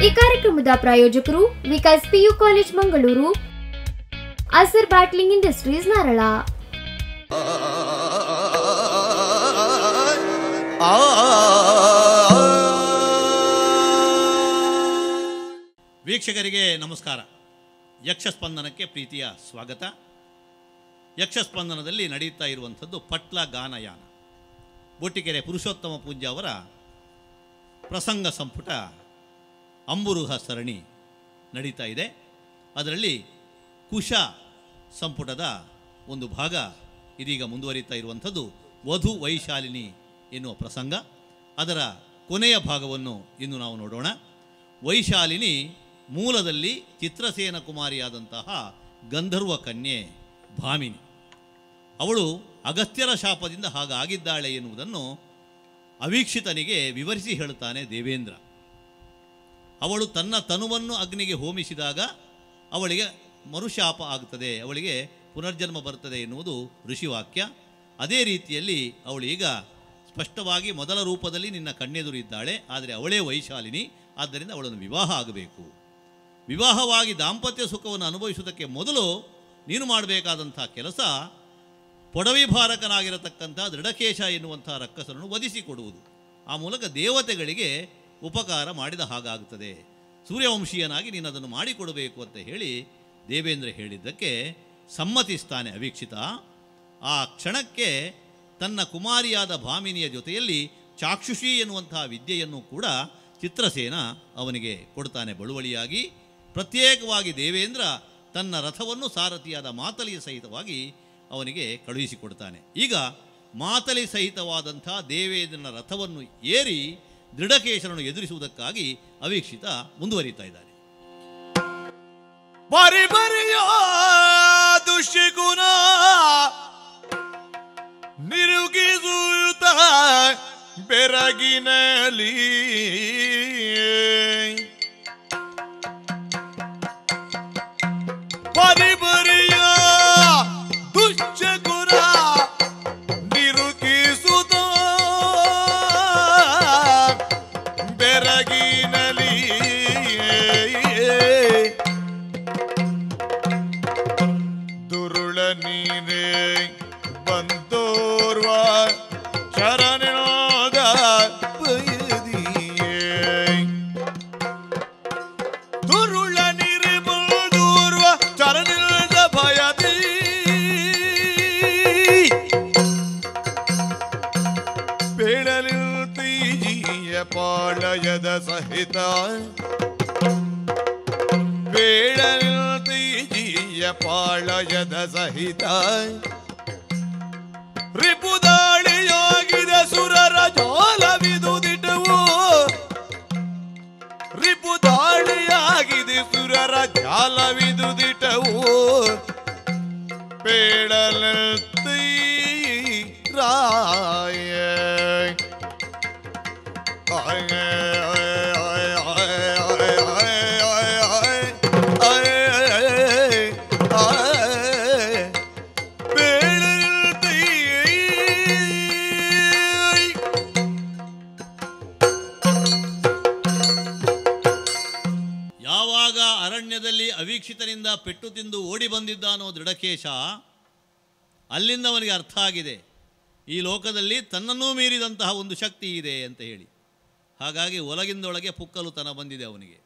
ಈ ಕಾರ್ಯಕ್ರಮದ ಪ್ರಾಯೋಜಕರು Vikas PU college Mangaluru Asar bottling industries Narala ವೀಕ್ಷಕರಿಗೆ ನಮಸ್ಕಾರ ಯಕ್ಷಸ್ಪಂದನಕ್ಕೆ ಪ್ರೀತಿಯ ಸ್ವಾಗತ ಯಕ್ಷಸ್ಪಂದನದಲ್ಲಿ ನಡೆಯುತ್ತಾ ಇರುವಂಥದ್ದು ಪಟ್ಲ ಗಾನಯಾನ ಬೊಟ್ಟಿಕೆರೆ ಪುರುಷೋತ್ತಮ ಪೂಜ್ಯ ಅವರ ಪ್ರಸಂಗ ಸಂಪುಟ ಅಂಬುರುಹ ಸರಣಿ ನಡೀತಾ ಇದೆ ಅದರಲ್ಲಿ ಕುಶ ಸಂಪುಟದ ಒಂದು ಭಾಗ ಇದೀಗ ಮುಂದುವರಿತಾ ಇರುವಂಥದ್ದು ವಧು ವೈಶಾಲಿನಿ ಎನ್ನುವ ಪ್ರಸಂಗ ಅದರ ಕೊನೆಯ ಭಾಗವನ್ನು ಇಂದು ನಾವು ನೋಡೋಣ ವೈಶಾಲಿನಿ ಮೂಲದಲ್ಲಿ ಚಿತ್ರಸೇನ ಕುಮಾರಿಯಾದಂತಹ ಗಂಧರ್ವ ಕನ್ಯೆ ಭಾಮಿನಿ ಅವಳು ಅಗಸ್ತ್ಯರ ಶಾಪದಿಂದ ಹಾಗಾಗಿದ್ದಾಳೆ ಎನ್ನುವುದನ್ನು ಅವೀಕ್ಷಿತನಿಗೆ ವಿವರಿಸಿ ಹೇಳುತ್ತಾನೆ ದೇವೇಂದ್ರ ಅವಳು ತನ್ನ ತನುವನ್ನು ಅಗ್ನಿಗೆ ಹೋಮಿಸಿದಾಗ ಅವಳಿಗೆ ಮರುಶಾಪ ಆಗುತ್ತದೆ ಅವಳಿಗೆ ಪುನರ್ಜನ್ಮ ಬರುತ್ತದೆ ಎನ್ನುವುದು ಋಷಿವಾಕ್ಯ ಅದೇ ರೀತಿಯಲ್ಲಿ ಅವಳು ಈಗ ಸ್ಪಷ್ಟವಾಗಿ ಮೊದಲ ರೂಪದಲ್ಲಿ ನಿನ್ನ ಕಣ್ಣೆದುರು ಇದ್ದಾಳೆ ಆದರೆ ಅವಳೇ ವೈಶಾಲಿನಿ ಆದ್ದರಿಂದ ಅವಳನ್ನು ವಿವಾಹ ಆಗಬೇಕು ವಿವಾಹವಾಗಿ ದಾಂಪತ್ಯ ಸುಖವನ್ನು ಅನುಭವಿಸುವುದಕ್ಕೆ ಮೊದಲು ನೀನು ಮಾಡಬೇಕಾದಂಥ ಕೆಲಸ ಪೊಡವಿಭಾರಕನಾಗಿರತಕ್ಕಂಥ ದೃಢಕೇಶ ಎನ್ನುವಂಥ ರಕ್ಕಸರನ್ನು ವಧಿಸಿಕೊಡುವುದು ಆ ಮೂಲಕ ದೇವತೆಗಳಿಗೆ ಉಪಕಾರ ಮಾಡಿದ ಹಾಗಾಗುತ್ತದೆ ಸೂರ್ಯವಂಶೀಯನಾಗಿ ನೀನು ಅದನ್ನು ಮಾಡಿಕೊಡಬೇಕು ಅಂತ ಹೇಳಿ ದೇವೇಂದ್ರ ಹೇಳಿದ್ದಕ್ಕೆ ಸಮ್ಮತಿಸ್ತಾನೆ ಅವೀಕ್ಷಿತ ಆ ಕ್ಷಣಕ್ಕೆ ತನ್ನ ಕುಮಾರಿಯಾದ ಭಾಮಿನಿಯ ಜೊತೆಯಲ್ಲಿ ಚಾಕ್ಷುಷಿ ಎನ್ನುವಂತಹ ವಿದ್ಯೆಯನ್ನು ಕೂಡ ಚಿತ್ರಸೇನ ಅವನಿಗೆ ಕೊಡ್ತಾನೆ ಬಳುವಳಿಯಾಗಿ ಪ್ರತ್ಯೇಕವಾಗಿ ದೇವೇಂದ್ರ ತನ್ನ ರಥವನ್ನು ಸಾರಥಿಯಾದ ಮಾತಲಿಯ ಸಹಿತವಾಗಿ ಅವನಿಗೆ ಕಳುಹಿಸಿಕೊಡ್ತಾನೆ ಈಗ ಮಾತಲಿ ಸಹಿತವಾದಂಥ ದೇವೇಂದ್ರನ ರಥವನ್ನು ಏರಿ ದೃಢಕೇಶರನ್ನು ಎದುರಿಸುವುದಕ್ಕಾಗಿ ಅವೀಕ್ಷಿತ ಮುಂದುವರಿತಾ ಇದ್ದಾನೆ ಬರಿ ಬರಿಯ ದುಷ್ಯಗುಣ ನಿರುಗಿಸುತ್ತ ಬೆರಗಿನಲಿ ಬರಿ ಬರಿಯ ದುಶ್ಯಗುಣ ನಿರುಗಿಸುತ್ತ ಬೆರಗಿನಲಿ ದುರುಳ ನೀನೇ ಬಂದೋರ್ವ ಶರಣನಾದ ಬಯದಿಯೇ ದುರುಳ ನೀರೇ ಬಂದೋರ್ವ ಶರಣನಾದ ಭಯದಿ ಬೇಡಲಿಲ್ತೀಜಿಯ ಪಾಳಯದ ಸಹಿತ ಬೇಡಲಿಲ್ತೀಜಿಯ ಪಾಳಯದ ಸಹಿತ ರಿಪುದಾಳಿಯಾಗಿದೆ ಸುರರ ಜಾಲವಿದುದಿಟವು ರಿಪುದಾಳಿಯಾಗಿದೆ ಸುರರ ಜಾಲವಿದುದಿಟವು ಬೇಡಲತ್ತೀ ರಾಯ ಯಾವಾಗ ಅರಣ್ಯದಲ್ಲಿ ಅವೀಕ್ಷಿತನಿಂದ ಪೆಟ್ಟು ತಿಂದು ಓಡಿ ಬಂದಿದ್ದಾನೋ ದೃಢಕೇಶ ಅಲ್ಲಿಂದ ಅವನಿಗೆ ಅರ್ಥ ಆಗಿದೆ ಈ ಲೋಕದಲ್ಲಿ ತನ್ನನ್ನೂ ಮೀರಿದಂತಹ ಒಂದು ಶಕ್ತಿ ಇದೆ ಅಂತ ಹೇಳಿ ಹಾಗಾಗಿ ಒಳಗಿಂದೊಳಗೆ ಪುಕ್ಕಲುತನ ಬಂದಿದೆ ಅವನಿಗೆ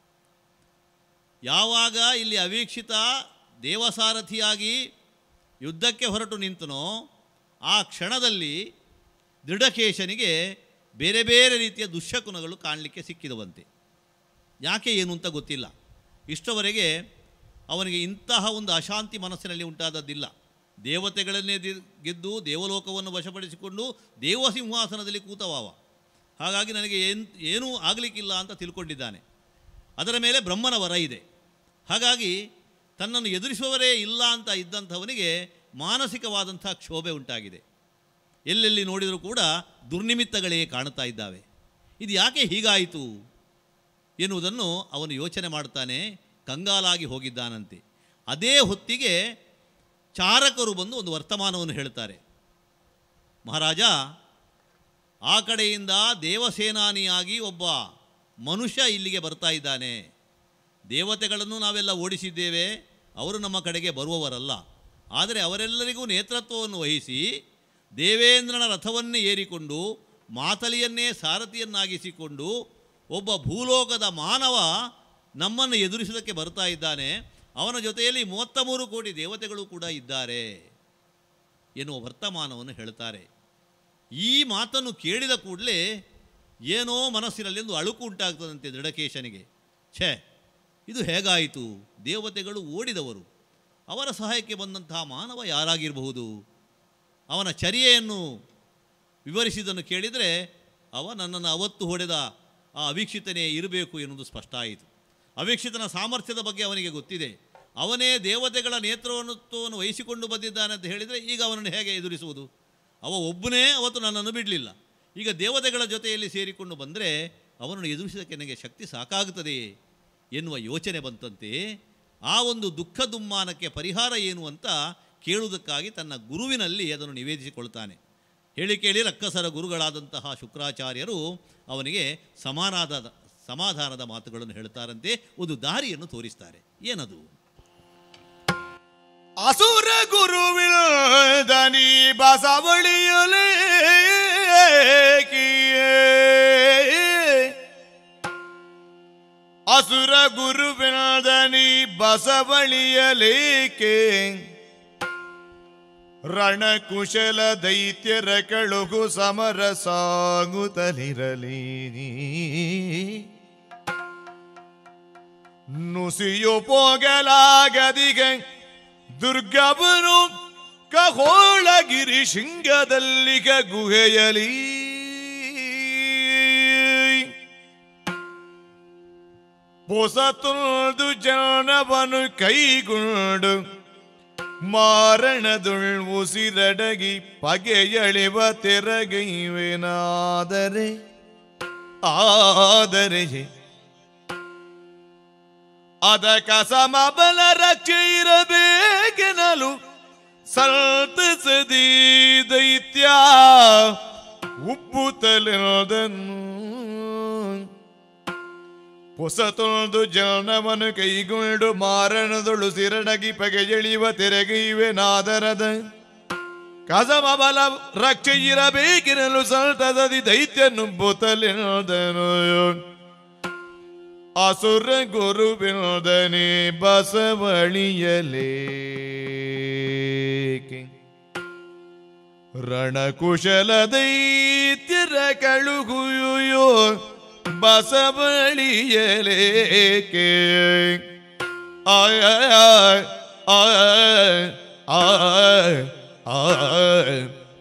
ಯಾವಾಗ ಇಲ್ಲಿ ಅವೀಕ್ಷಿತ ದೇವಸಾರಥಿಯಾಗಿ ಯುದ್ಧಕ್ಕೆ ಹೊರಟು ನಿಂತನೋ ಆ ಕ್ಷಣದಲ್ಲಿ ದೃಢಕೇಶನಿಗೆ ಬೇರೆ ಬೇರೆ ರೀತಿಯ ದುಶ್ಶಕುನಗಳು ಕಾಣಲಿಕ್ಕೆ ಸಿಕ್ಕಿದವಂತೆ ಯಾಕೆ ಏನು ಅಂತ ಗೊತ್ತಿಲ್ಲ ಇಷ್ಟವರೆಗೆ ಅವನಿಗೆ ಇಂತಹ ಒಂದು ಅಶಾಂತಿ ಮನಸ್ಸಿನಲ್ಲಿ ಉಂಟಾದದ್ದಿಲ್ಲ ದೇವತೆಗಳನ್ನೇ ದಿ- ಗೆದ್ದು ದೇವಲೋಕವನ್ನು ವಶಪಡಿಸಿಕೊಂಡು ದೇವಸಿಂಹಾಸನದಲ್ಲಿ ಕೂತವಾವ ಹಾಗಾಗಿ ನನಗೆ ಏನು ಏನೂ ಆಗಲಿಕ್ಕಿಲ್ಲ ಅಂತ ತಿಳ್ಕೊಂಡಿದ್ದಾನೆ ಅದರ ಮೇಲೆ ಬ್ರಹ್ಮನ ವರ ಇದೆ ಹಾಗಾಗಿ ತನ್ನನ್ನು ಎದುರಿಸುವವರೇ ಇಲ್ಲ ಅಂತ ಇದ್ದಂಥವನಿಗೆ ಮಾನಸಿಕವಾದಂಥ ಕ್ಷೋಭೆ ಉಂಟಾಗಿದೆ ಎಲ್ಲೆಲ್ಲಿ ನೋಡಿದರೂ ಕೂಡ ದುರ್ನಿಮಿತ್ತಗಳೇ ಕಾಣುತ್ತಾ ಇದ್ದಾವೆ ಇದು ಯಾಕೆ ಹೀಗಾಯಿತು ಎನ್ನುವುದನ್ನು ಅವನು ಯೋಚನೆ ಮಾಡ್ತಾನೆ ಕಂಗಾಲಾಗಿ ಹೋಗಿದ್ದಾನಂತೆ ಅದೇ ಹೊತ್ತಿಗೆ ಚಾರಕರು ಬಂದು ಒಂದು ವರ್ತಮಾನವನ್ನು ಹೇಳ್ತಾರೆ ಮಹಾರಾಜ ಆ ಕಡೆಯಿಂದ ದೇವಸೇನಾನಿಯಾಗಿ ಒಬ್ಬ ಮನುಷ್ಯ ಇಲ್ಲಿಗೆ ಬರ್ತಾ ಇದ್ದಾನೆ ದೇವತೆಗಳನ್ನು ನಾವೆಲ್ಲ ಓಡಿಸಿದ್ದೇವೆ ಅವರು ನಮ್ಮ ಕಡೆಗೆ ಬರುವವರಲ್ಲ ಆದರೆ ಅವರೆಲ್ಲರಿಗೂ ನೇತೃತ್ವವನ್ನು ವಹಿಸಿ ದೇವೇಂದ್ರನ ರಥವನ್ನೇ ಏರಿಕೊಂಡು ಮಾತಲಿಯನ್ನೇ ಸಾರಥಿಯನ್ನಾಗಿಸಿಕೊಂಡು ಒಬ್ಬ ಭೂಲೋಕದ ಮಾನವ ನಮ್ಮನ್ನು ಎದುರಿಸೋದಕ್ಕೆ ಬರ್ತಾ ಇದ್ದಾನೆ ಅವನ ಜೊತೆಯಲ್ಲಿ ಮೂವತ್ತ ಮೂರು ಕೋಟಿ ದೇವತೆಗಳು ಕೂಡ ಇದ್ದಾರೆ ಎನ್ನುವ ವರ್ತಮಾನವನ್ನು ಹೇಳ್ತಾರೆ ಈ ಮಾತನ್ನು ಕೇಳಿದ ಕೂಡಲೇ ಏನೋ ಮನಸ್ಸಿನಲ್ಲಿ ಒಂದು ಅಳುಕು ಉಂಟಾಗ್ತದಂತೆ ದೃಢಕೇಶನಿಗೆ ಛೇ ಇದು ಹೇಗಾಯಿತು ದೇವತೆಗಳು ಓಡಿದವರು ಅವರ ಸಹಾಯಕ್ಕೆ ಬಂದಂತಹ ಮಾನವ ಯಾರಾಗಿರಬಹುದು ಅವನ ಚರ್ಯೆಯನ್ನು ವಿವರಿಸಿದ್ದನ್ನು ಕೇಳಿದರೆ ಅವ ನನ್ನನ್ನು ಅವತ್ತು ಹೊಡೆದ ಆ ಅವೀಕ್ಷಿತನೇ ಇರಬೇಕು ಎನ್ನುವುದು ಸ್ಪಷ್ಟ ಆಯಿತು ಅವೀಕ್ಷಿತನ ಸಾಮರ್ಥ್ಯದ ಬಗ್ಗೆ ಅವನಿಗೆ ಗೊತ್ತಿದೆ ಅವನೇ ದೇವತೆಗಳ ನೇತೃತ್ವವನ್ನು ವಹಿಸಿಕೊಂಡು ಬಂದಿದ್ದಾನೆ ಅಂತ ಹೇಳಿದರೆ ಈಗ ಅವನನ್ನು ಹೇಗೆ ಎದುರಿಸುವುದು ಅವ ಒಬ್ಬನೇ ಅವತ್ತು ನನ್ನನ್ನು ಬಿಡಲಿಲ್ಲ ಈಗ ದೇವತೆಗಳ ಜೊತೆಯಲ್ಲಿ ಸೇರಿಕೊಂಡು ಬಂದರೆ ಅವನನ್ನು ಎದುರಿಸೋದಕ್ಕೆ ನನಗೆ ಶಕ್ತಿ ಸಾಕಾಗುತ್ತದೆಯೇ ಎನ್ನುವ ಯೋಚನೆ ಬಂತಂತೆ ಆ ಒಂದು ದುಃಖ ದುಮ್ಮಾನಕ್ಕೆ ಪರಿಹಾರ ಏನು ಅಂತ ಕೇಳುವುದಕ್ಕಾಗಿ ತನ್ನ ಗುರುವಿನಲ್ಲಿ ಅದನ್ನು ನಿವೇದಿಸಿಕೊಳ್ತಾನೆ ಹೇಳಿ ಕೇಳಿ ರಕ್ಕಸರ ಗುರುಗಳಾದಂತಹ ಶುಕ್ರಾಚಾರ್ಯರು ಅವನಿಗೆ ಸಮಾನಾದ ಸಮಾಧಾನದ ಮಾತುಗಳನ್ನು ಹೇಳ್ತಾರಂತೆ ಒಂದು ದಾರಿಯನ್ನು ತೋರಿಸ್ತಾರೆ ಏನದು ಅಸುರ ಗುರುವಿಲ್ ದನಿ ಬಸವಳಿಯಲೇ ಅಸುರ ಗುರುವಿಲ್ ದನಿ ಬಸವಳಿಯಲೇಕೆ ರಣಕುಶಲ ದೈತ್ಯರ ಕಳುಗು ಸಮರ ಸಾಗುತ್ತಲಿರಲಿ ನುಸಿಯು ಪೋಗಲಾಗದಿಗ ದುರ್ಗವನು ಕಹೋಳಗಿರಿ ಶೃಂಗದಲ್ಲಿಗ ಗುಹೆಯಲಿ ಹೊಸತೊಂದು ಜನವನು ಕೈಗೊಂಡು ಮಾರಣದುಳ್ ಉಸಿರಡಗಿ ಪಗೆಯಳಿವ ತೆರಗೈವೆನಾದರೆ ಆದರೆ ಅದಕ ಸಮಬಲ ರಕ್ಷೆ ಇರಬೇಕೆನಲು ಸಲ್ತಿಸದಿ ದೈತ್ಯ ಉಪ್ಪುತ್ತಲಿರೋದನ್ನು ಹೊಸತೊಂದು ಜನವನು ಕೈಗೊಂಡು ಮಾರಣದೊಳು ಸಿರಡಗಿ ಪಗೆಯಳಿವ ತೆರೆಗೈವೆ ನಾದರದ ಕಸಮ ಬಲ ರಕ್ಷೆ ಇರಬೇಕೆನಲು ಸಲ್ತದದಿ ದೈತ್ಯ ನುಬ್ಬುತ್ತಲಿರೋದನು ಅಸುರ ಗುರುವಿನೋದನೆ ಬಸವಳಿಯಲೇಕೆ ರಣಕುಶಲ ದೈತ್ಯರ ಕಳುಗುಯೋ ಬಸವಳಿಯಲೇಕೆ ಆಯ ಆಯ ಆಯ ಆಯ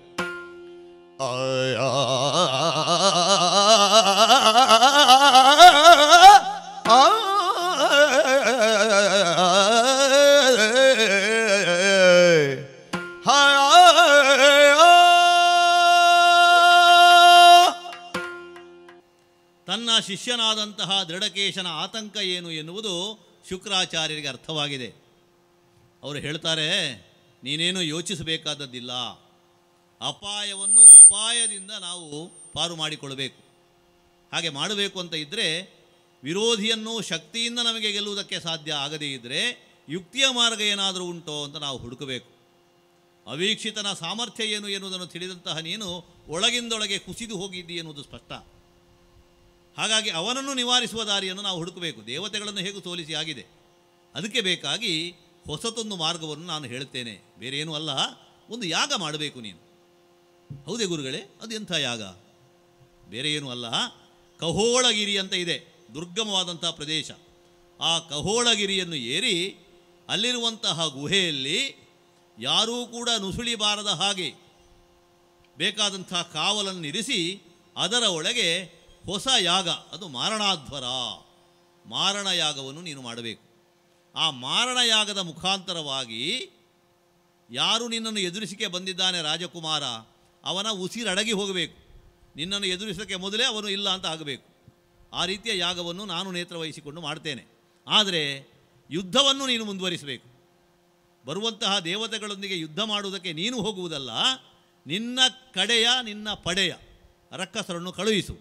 ತನ್ನ ಶಿಷ್ಯನಾದಂತಹ ದೃಢಕೇಶನ ಆತಂಕ ಏನು ಎನ್ನುವುದು ಶುಕ್ರಾಚಾರ್ಯರಿಗೆ ಅರ್ಥವಾಗಿದೆ ಅವರು ಹೇಳ್ತಾರೆ ನೀನೇನು ಯೋಚಿಸಬೇಕಾದದ್ದಿಲ್ಲ ಅಪಾಯವನ್ನು ಉಪಾಯದಿಂದ ನಾವು ಪಾರು ಮಾಡಿಕೊಳ್ಳಬೇಕು ಹಾಗೆ ಮಾಡಬೇಕು ಅಂತ ಇದ್ದರೆ ವಿರೋಧಿಯನ್ನು ಶಕ್ತಿಯಿಂದ ನಮಗೆ ಗೆಲ್ಲುವುದಕ್ಕೆ ಸಾಧ್ಯ ಆಗದೇ ಇದ್ದರೆ ಯುಕ್ತಿಯ ಮಾರ್ಗ ಏನಾದರೂ ಉಂಟೋ ಅಂತ ನಾವು ಹುಡುಕಬೇಕು ಅವೀಕ್ಷಿತನ ಸಾಮರ್ಥ್ಯ ಏನು ಎನ್ನುವುದನ್ನು ತಿಳಿದಂತಹ ನೀನು ಒಳಗಿಂದೊಳಗೆ ಕುಸಿದು ಹೋಗಿದ್ದಿ ಎನ್ನುವುದು ಸ್ಪಷ್ಟ ಹಾಗಾಗಿ ಅವನನ್ನು ನಿವಾರಿಸುವ ದಾರಿಯನ್ನು ನಾವು ಹುಡುಕಬೇಕು ದೇವತೆಗಳನ್ನು ಹೇಗೂ ಸೋಲಿಸಿ ಆಗಿದೆ ಅದಕ್ಕೆ ಬೇಕಾಗಿ ಹೊಸತೊಂದು ಮಾರ್ಗವನ್ನು ನಾನು ಹೇಳ್ತೇನೆ ಬೇರೆ ಏನೂ ಅಲ್ಲ ಒಂದು ಯಾಗ ಮಾಡಬೇಕು ನೀನು ಹೌದೇ ಗುರುಗಳೇ ಅದು ಎಂಥ ಯಾಗ ಬೇರೆ ಏನೂ ಅಲ್ಲ ಕಹೋಳಗಿರಿ ಅಂತ ಇದೆ ದುರ್ಗಮವಾದಂತಹ ಪ್ರದೇಶ ಆ ಕಹೋಳಗಿರಿಯನ್ನು ಏರಿ ಅಲ್ಲಿರುವಂತಹ ಗುಹೆಯಲ್ಲಿ ಯಾರೂ ಕೂಡ ನುಸುಳಿಬಾರದ ಹಾಗೆ ಬೇಕಾದಂಥ ಕಾವಲನ್ನು ಇರಿಸಿ ಅದರ ಒಳಗೆ ಹೊಸ ಯಾಗ ಅದು ಮಾರಣಾಧ್ವರ ಮಾರಣ ಯಾಗವನ್ನು ನೀನು ಮಾಡಬೇಕು ಆ ಮಾರಣ ಯಾಗದ ಮುಖಾಂತರವಾಗಿ ಯಾರು ನಿನ್ನನ್ನು ಎದುರಿಸಿಕೆ ಬಂದಿದ್ದಾನೆ ರಾಜಕುಮಾರ ಅವನ ಉಸಿರಡಗಿ ಹೋಗಬೇಕು ನಿನ್ನನ್ನು ಎದುರಿಸೋಕ್ಕೆ ಮೊದಲೇ ಅವನು ಇಲ್ಲ ಅಂತ ಆಗಬೇಕು ಆ ರೀತಿಯ ಯಾಗವನ್ನು ನಾನು ನೇತ್ರ ವಹಿಸಿಕೊಂಡು ಮಾಡ್ತೇನೆ ಆದರೆ ಯುದ್ಧವನ್ನು ನೀನು ಮುಂದುವರಿಸಬೇಕು ಬರುವಂತಹ ದೇವತೆಗಳೊಂದಿಗೆ ಯುದ್ಧ ಮಾಡುವುದಕ್ಕೆ ನೀನು ಹೋಗುವುದಲ್ಲ ನಿನ್ನ ಕಡೆಯ ನಿನ್ನ ಪಡೆಯ ರಕ್ಕಸರನ್ನು ಕಳುಹಿಸು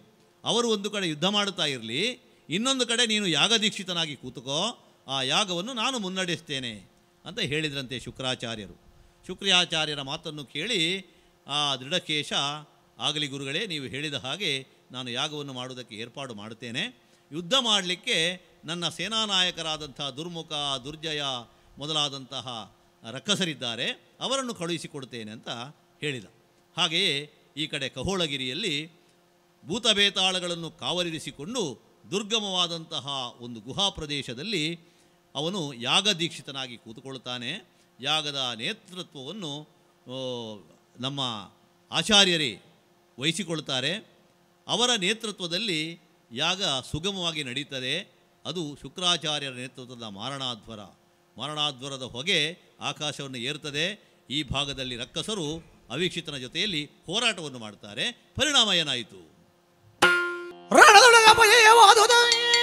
ಅವರು ಒಂದು ಕಡೆ ಯುದ್ಧ ಮಾಡುತ್ತಾ ಇರಲಿ ಇನ್ನೊಂದು ಕಡೆ ನೀನು ಯಾಗದೀಕ್ಷಿತನಾಗಿ ಕೂತುಕೋ ಆ ಯಾಗವನ್ನು ನಾನು ಮುನ್ನಡೆಸ್ತೇನೆ ಅಂತ ಹೇಳಿದ್ರಂತೆ ಶುಕ್ರಾಚಾರ್ಯರು ಶುಕ್ರಾಚಾರ್ಯರ ಮಾತನ್ನು ಕೇಳಿ ಆ ದೃಢಕೇಶ ಆಗಲಿ ಗುರುಗಳೇ ನೀವು ಹೇಳಿದ ಹಾಗೆ ನಾನು ಯಾಗವನ್ನು ಮಾಡುವುದಕ್ಕೆ ಏರ್ಪಾಡು ಮಾಡುತ್ತೇನೆ ಯುದ್ಧ ಮಾಡಲಿಕ್ಕೆ ನನ್ನ ಸೇನಾನಾಯಕರಾದಂಥ ದುರ್ಮುಖ ದುರ್ಜಯ ಮೊದಲಾದಂತಹ ರಕ್ಕಸರಿದ್ದಾರೆ ಅವರನ್ನು ಕಳುಹಿಸಿಕೊಡ್ತೇನೆ ಅಂತ ಹೇಳಿದ ಹಾಗೆಯೇ ಈ ಕಡೆ ಕಹೋಳಗಿರಿಯಲ್ಲಿ ಭೂತಬೇತಾಳಗಳನ್ನು ಕಾವಲಿರಿಸಿಕೊಂಡು ದುರ್ಗಮವಾದಂತಹ ಒಂದು ಗುಹಾ ಪ್ರದೇಶದಲ್ಲಿ ಅವನು ಯಾಗದೀಕ್ಷಿತನಾಗಿ ಕೂತುಕೊಳ್ಳುತ್ತಾನೆ ಯಾಗದ ನೇತೃತ್ವವನ್ನು ಆ, ನಮ್ಮ ಆಚಾರ್ಯರೇ ವಹಿಸಿಕೊಳ್ತಾರೆ ಅವರ ನೇತೃತ್ವದಲ್ಲಿ ಯಾಗ ಸುಗಮವಾಗಿ ನಡೀತದೆ ಅದು ಶುಕ್ರಾಚಾರ್ಯರ ನೇತೃತ್ವದ ಮಾರಣಾಧ್ವರ ಮಾರಣಾಧ್ವರದ ಹೊಗೆ ಆಕಾಶವನ್ನು ಏರ್ತದೆ ಈ ಭಾಗದಲ್ಲಿ ರಕ್ಕಸರು ಅವೀಕ್ಷಿತನ ಜೊತೆಯಲ್ಲಿ ಹೋರಾಟವನ್ನು ಮಾಡ್ತಾರೆ ಪರಿಣಾಮ ಏನಾಯಿತು ರಣದೊಳಗ ಭಯವಾದುದ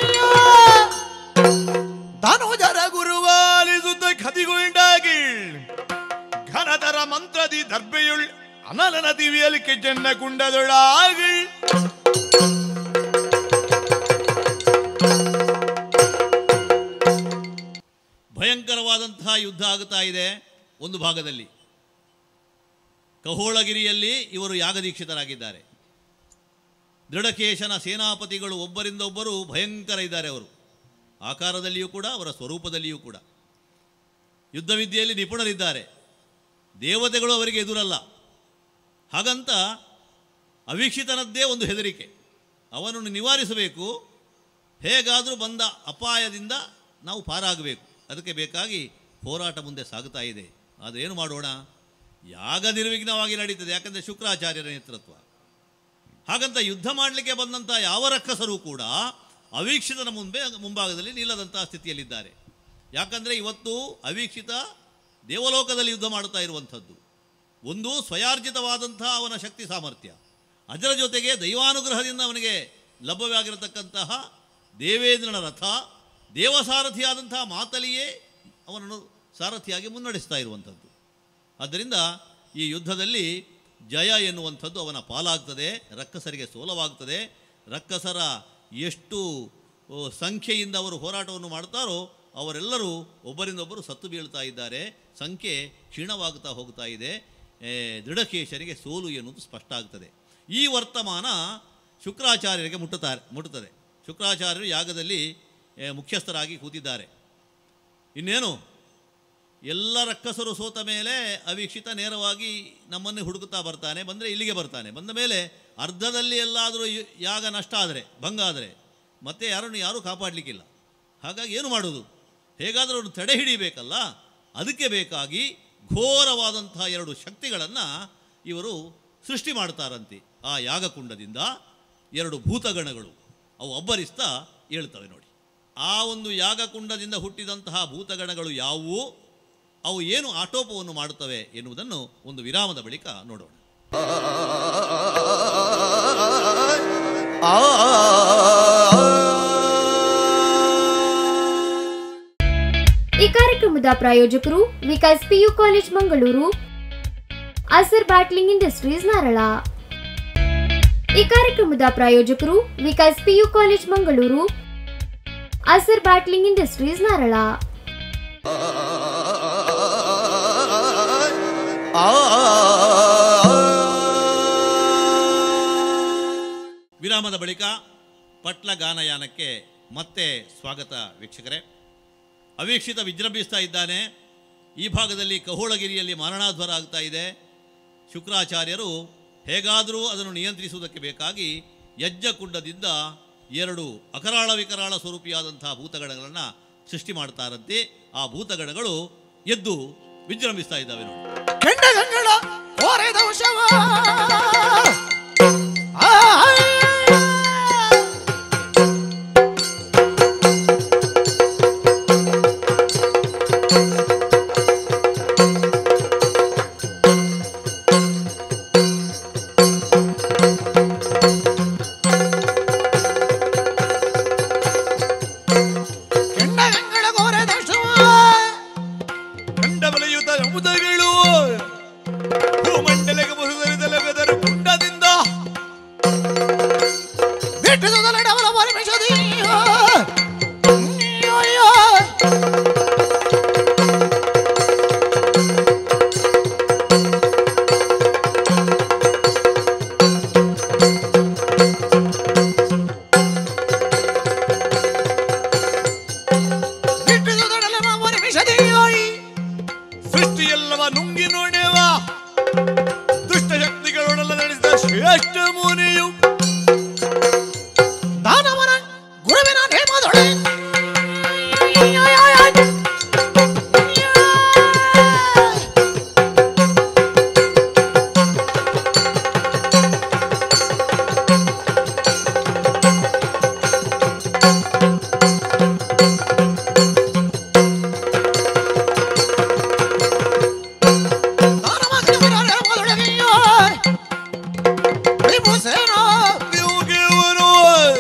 ಧನುಜರ ಗುರುವಾಲಿಸುತ್ತ ಕದಿಗೊಂಡಾಗಿ ಘನತರ ಮಂತ್ರದಿ ದರ್ಬೆಯುಳ್ ಅನಲನ ದಿವಿಯಲ್ಲಿ ಕೆಜ್ಜನ್ನ ಕುಂಡದೊಳಾಗಿ ಭಯಂಕರವಾದಂತಹ ಯುದ್ಧ ಆಗುತ್ತಾ ಇದೆ ಒಂದು ಭಾಗದಲ್ಲಿ ಕಹೋಳಗಿರಿಯಲ್ಲಿ ಇವರು ಯಾಗದೀಕ್ಷಿತರಾಗಿದ್ದಾರೆ ದೃಢಕೇಶನ ಸೇನಾಪತಿಗಳು ಒಬ್ಬರಿಂದ ಒಬ್ಬರು ಭಯಂಕರ ಇದ್ದಾರೆ ಅವರು ಆಕಾರದಲ್ಲಿಯೂ ಕೂಡ ಅವರ ಸ್ವರೂಪದಲ್ಲಿಯೂ ಕೂಡ ಯುದ್ಧ ವಿದ್ಯೆಯಲ್ಲಿ ನಿಪುಣರಿದ್ದಾರೆ ದೇವತೆಗಳು ಅವರಿಗೆ ಎದುರಲ್ಲ ಹಾಗಂತ ಅವೀಕ್ಷಿತನದ್ದೇ ಒಂದು ಹೆದರಿಕೆ ಅವನನ್ನು ನಿವಾರಿಸಬೇಕು ಹೇಗಾದರೂ ಬಂದ ಅಪಾಯದಿಂದ ನಾವು ಪಾರಾಗಬೇಕು ಅದಕ್ಕೆ ಬೇಕಾಗಿ ಹೋರಾಟ ಮುಂದೆ ಸಾಗುತ್ತಾ ಇದೆ ಆದರೆ ಏನು ಮಾಡೋಣ ಯಾಗ ನಿರ್ವಿಘ್ನವಾಗಿ ನಡೀತದೆ ಯಾಕಂದರೆ ಶುಕ್ರಾಚಾರ್ಯರ ನೇತೃತ್ವ ಹಾಗಂತ ಯುದ್ಧ ಮಾಡಲಿಕ್ಕೆ ಬಂದಂಥ ಯಾವ ರಕ್ಕಸರು ಕೂಡ ಅವೀಕ್ಷಿತನ ಮುಂದೆ ಮುಂಭಾಗದಲ್ಲಿ ನಿಲ್ಲದಂತಹ ಸ್ಥಿತಿಯಲ್ಲಿದ್ದಾರೆ ಯಾಕಂದರೆ ಇವತ್ತು ಅವೀಕ್ಷಿತ ದೇವಲೋಕದಲ್ಲಿ ಯುದ್ಧ ಮಾಡುತ್ತಾ ಇರುವಂಥದ್ದು ಒಂದು ಸ್ವಯಾರ್ಜಿತವಾದಂಥ ಅವನ ಶಕ್ತಿ ಸಾಮರ್ಥ್ಯ ಅದರ ಜೊತೆಗೆ ದೈವಾನುಗ್ರಹದಿಂದ ಅವನಿಗೆ ಲಭ್ಯವಾಗಿರತಕ್ಕಂತಹ ದೇವೇಂದ್ರನ ರಥ ದೇವಸಾರಥಿಯಾದಂತಹ ಮಾತಲಿಯೇ ಅವನನ್ನು ಸಾರಥಿಯಾಗಿ ಮುನ್ನಡೆಸ್ತಾ ಇರುವಂಥದ್ದು ಆದ್ದರಿಂದ ಈ ಯುದ್ಧದಲ್ಲಿ ಜಯ ಎನ್ನುವಂಥದ್ದು ಅವನ ಪಾಲಾಗ್ತದೆ ರಕ್ಕಸರಿಗೆ ಸೋಲವಾಗ್ತದೆ ರಕ್ಕಸರ ಎಷ್ಟು ಓ, ಸಂಖ್ಯೆಯಿಂದ ಅವರು ಹೋರಾಟವನ್ನು ಮಾಡ್ತಾರೋ ಅವರೆಲ್ಲರೂ ಒಬ್ಬರಿಂದೊಬ್ಬರು ಸತ್ತು ಬೀಳ್ತಾ ಇದ್ದಾರೆ ಸಂಖ್ಯೆ ಕ್ಷೀಣವಾಗುತ್ತಾ ಹೋಗ್ತಾ ಇದೆ ಏ, ದೃಢಕೇಶರಿಗೆ ಸೋಲು ಎನ್ನುವುದು ಸ್ಪಷ್ಟ ಆಗ್ತದೆ ಈ ವರ್ತಮಾನ ಶುಕ್ರಾಚಾರ್ಯರಿಗೆ ಮುಟ್ಟುತ್ತಾರೆ ಮುಟ್ಟುತ್ತದೆ ಶುಕ್ರಾಚಾರ್ಯರು ಯಾಗದಲ್ಲಿ ಏ, ಮುಖ್ಯಸ್ಥರಾಗಿ ಕೂತಿದ್ದಾರೆ ಇನ್ನೇನು ಎಲ್ಲ ರಕ್ಕಸರು ಸೋತ ಮೇಲೆ ಅವೀಕ್ಷಿತ ನೇರವಾಗಿ ನಮ್ಮನ್ನು ಹುಡುಕುತ್ತಾ ಬರ್ತಾನೆ ಬಂದರೆ ಇಲ್ಲಿಗೆ ಬರ್ತಾನೆ ಬಂದ ಮೇಲೆ ಅರ್ಧದಲ್ಲಿ ಎಲ್ಲಾದರೂ ಯು- ಯಾಗ ನಷ್ಟ ಆದರೆ ಭಂಗ ಆದರೆ ಮತ್ತೆ ಯಾರನ್ನು ಯಾರೂ ಕಾಪಾಡಲಿಕ್ಕಿಲ್ಲ ಹಾಗಾಗಿ ಏನು ಮಾಡೋದು ಹೇಗಾದರೂ ಅವ್ರನ್ನ ತಡೆ ಹಿಡಿಬೇಕಲ್ಲ ಅದಕ್ಕೆ ಬೇಕಾಗಿ ಘೋರವಾದಂತಹ ಎರಡು ಶಕ್ತಿಗಳನ್ನು ಇವರು ಸೃಷ್ಟಿ ಮಾಡ್ತಾರಂತೆ ಆ ಯಾಗಕುಂಡದಿಂದ ಎರಡು ಭೂತಗಣಗಳು ಅವು ಅಬ್ಬರಿಸ್ತಾ ಹೇಳ್ತವೆ ನೋಡಿ ಆ ಒಂದು ಯಾಗಕುಂಡದಿಂದ ಹುಟ್ಟಿದಂತಹ ಭೂತಗಣಗಳು ಯಾವುವು ಅವು ಏನು ಆಟೋಪವನ್ನು ಮಾಡುತ್ತವೆ ಎನ್ನುವುದನ್ನು ಒಂದು ವಿರಾಮದ ಬಳಿಕ ನೋಡೋಣ ಈ ಕಾರ್ಯಕ್ರಮದ ಪ್ರಾಯೋಜಕರು Vikas PU college Mangaluru Asar bottling industries Narala ಈ ಕಾರ್ಯಕ್ರಮದ ಪ್ರಾಯೋಜಕರು Vikas PU college Mangaluru Asar bottling industries Narala ವಿರಾಮದ ಬಳಿಕ ಪಟ್ಲ ಗಾನಯಾನಕ್ಕೆ ಮತ್ತೆ ಸ್ವಾಗತ ವೀಕ್ಷಕರೇ ಅವೀಕ್ಷಿತ ವಿಜೃಂಭಿಸ್ತಾ ಇದ್ದಾನೆ ಈ ಭಾಗದಲ್ಲಿ ಕಹೋಳಗಿರಿಯಲ್ಲಿ ಮಾರಣಾಧ್ವರ ಆಗ್ತಾ ಇದೆ ಶುಕ್ರಾಚಾರ್ಯರು ಹೇಗಾದರೂ ಅದನ್ನು ನಿಯಂತ್ರಿಸುವುದಕ್ಕೆ ಬೇಕಾಗಿ ಯಜ್ಞಕುಂಡದಿಂದ ಎರಡು ಅಕರಾಳ ವಿಕರಾಳ ಸ್ವರೂಪಿಯಾದಂತಹ ಭೂತಗಣಗಳನ್ನು ಸೃಷ್ಟಿ ಮಾಡ್ತಾರಂತೆ ಆ ಭೂತಗಣಗಳು ಎದ್ದು ವಿಜೃಂಭಿಸ್ತಾ ಇದ್ದಾವೆ ನೋಡಿ ಕೆಂಡಗಂಗಳ ಕೋರೆ ದೋಷವ ಕೆಂಡಗಂಗಳ ಕೋರೆ ದೋಷವ ಕಂಡ ಬಲೆಯುತ ಅಮುದಗಳು ಭೂಮಂಡಲಕ್ಕೆ ಬರುವುದರಿಂದ ಮೊದಲೇ ಇವುಗಿವರು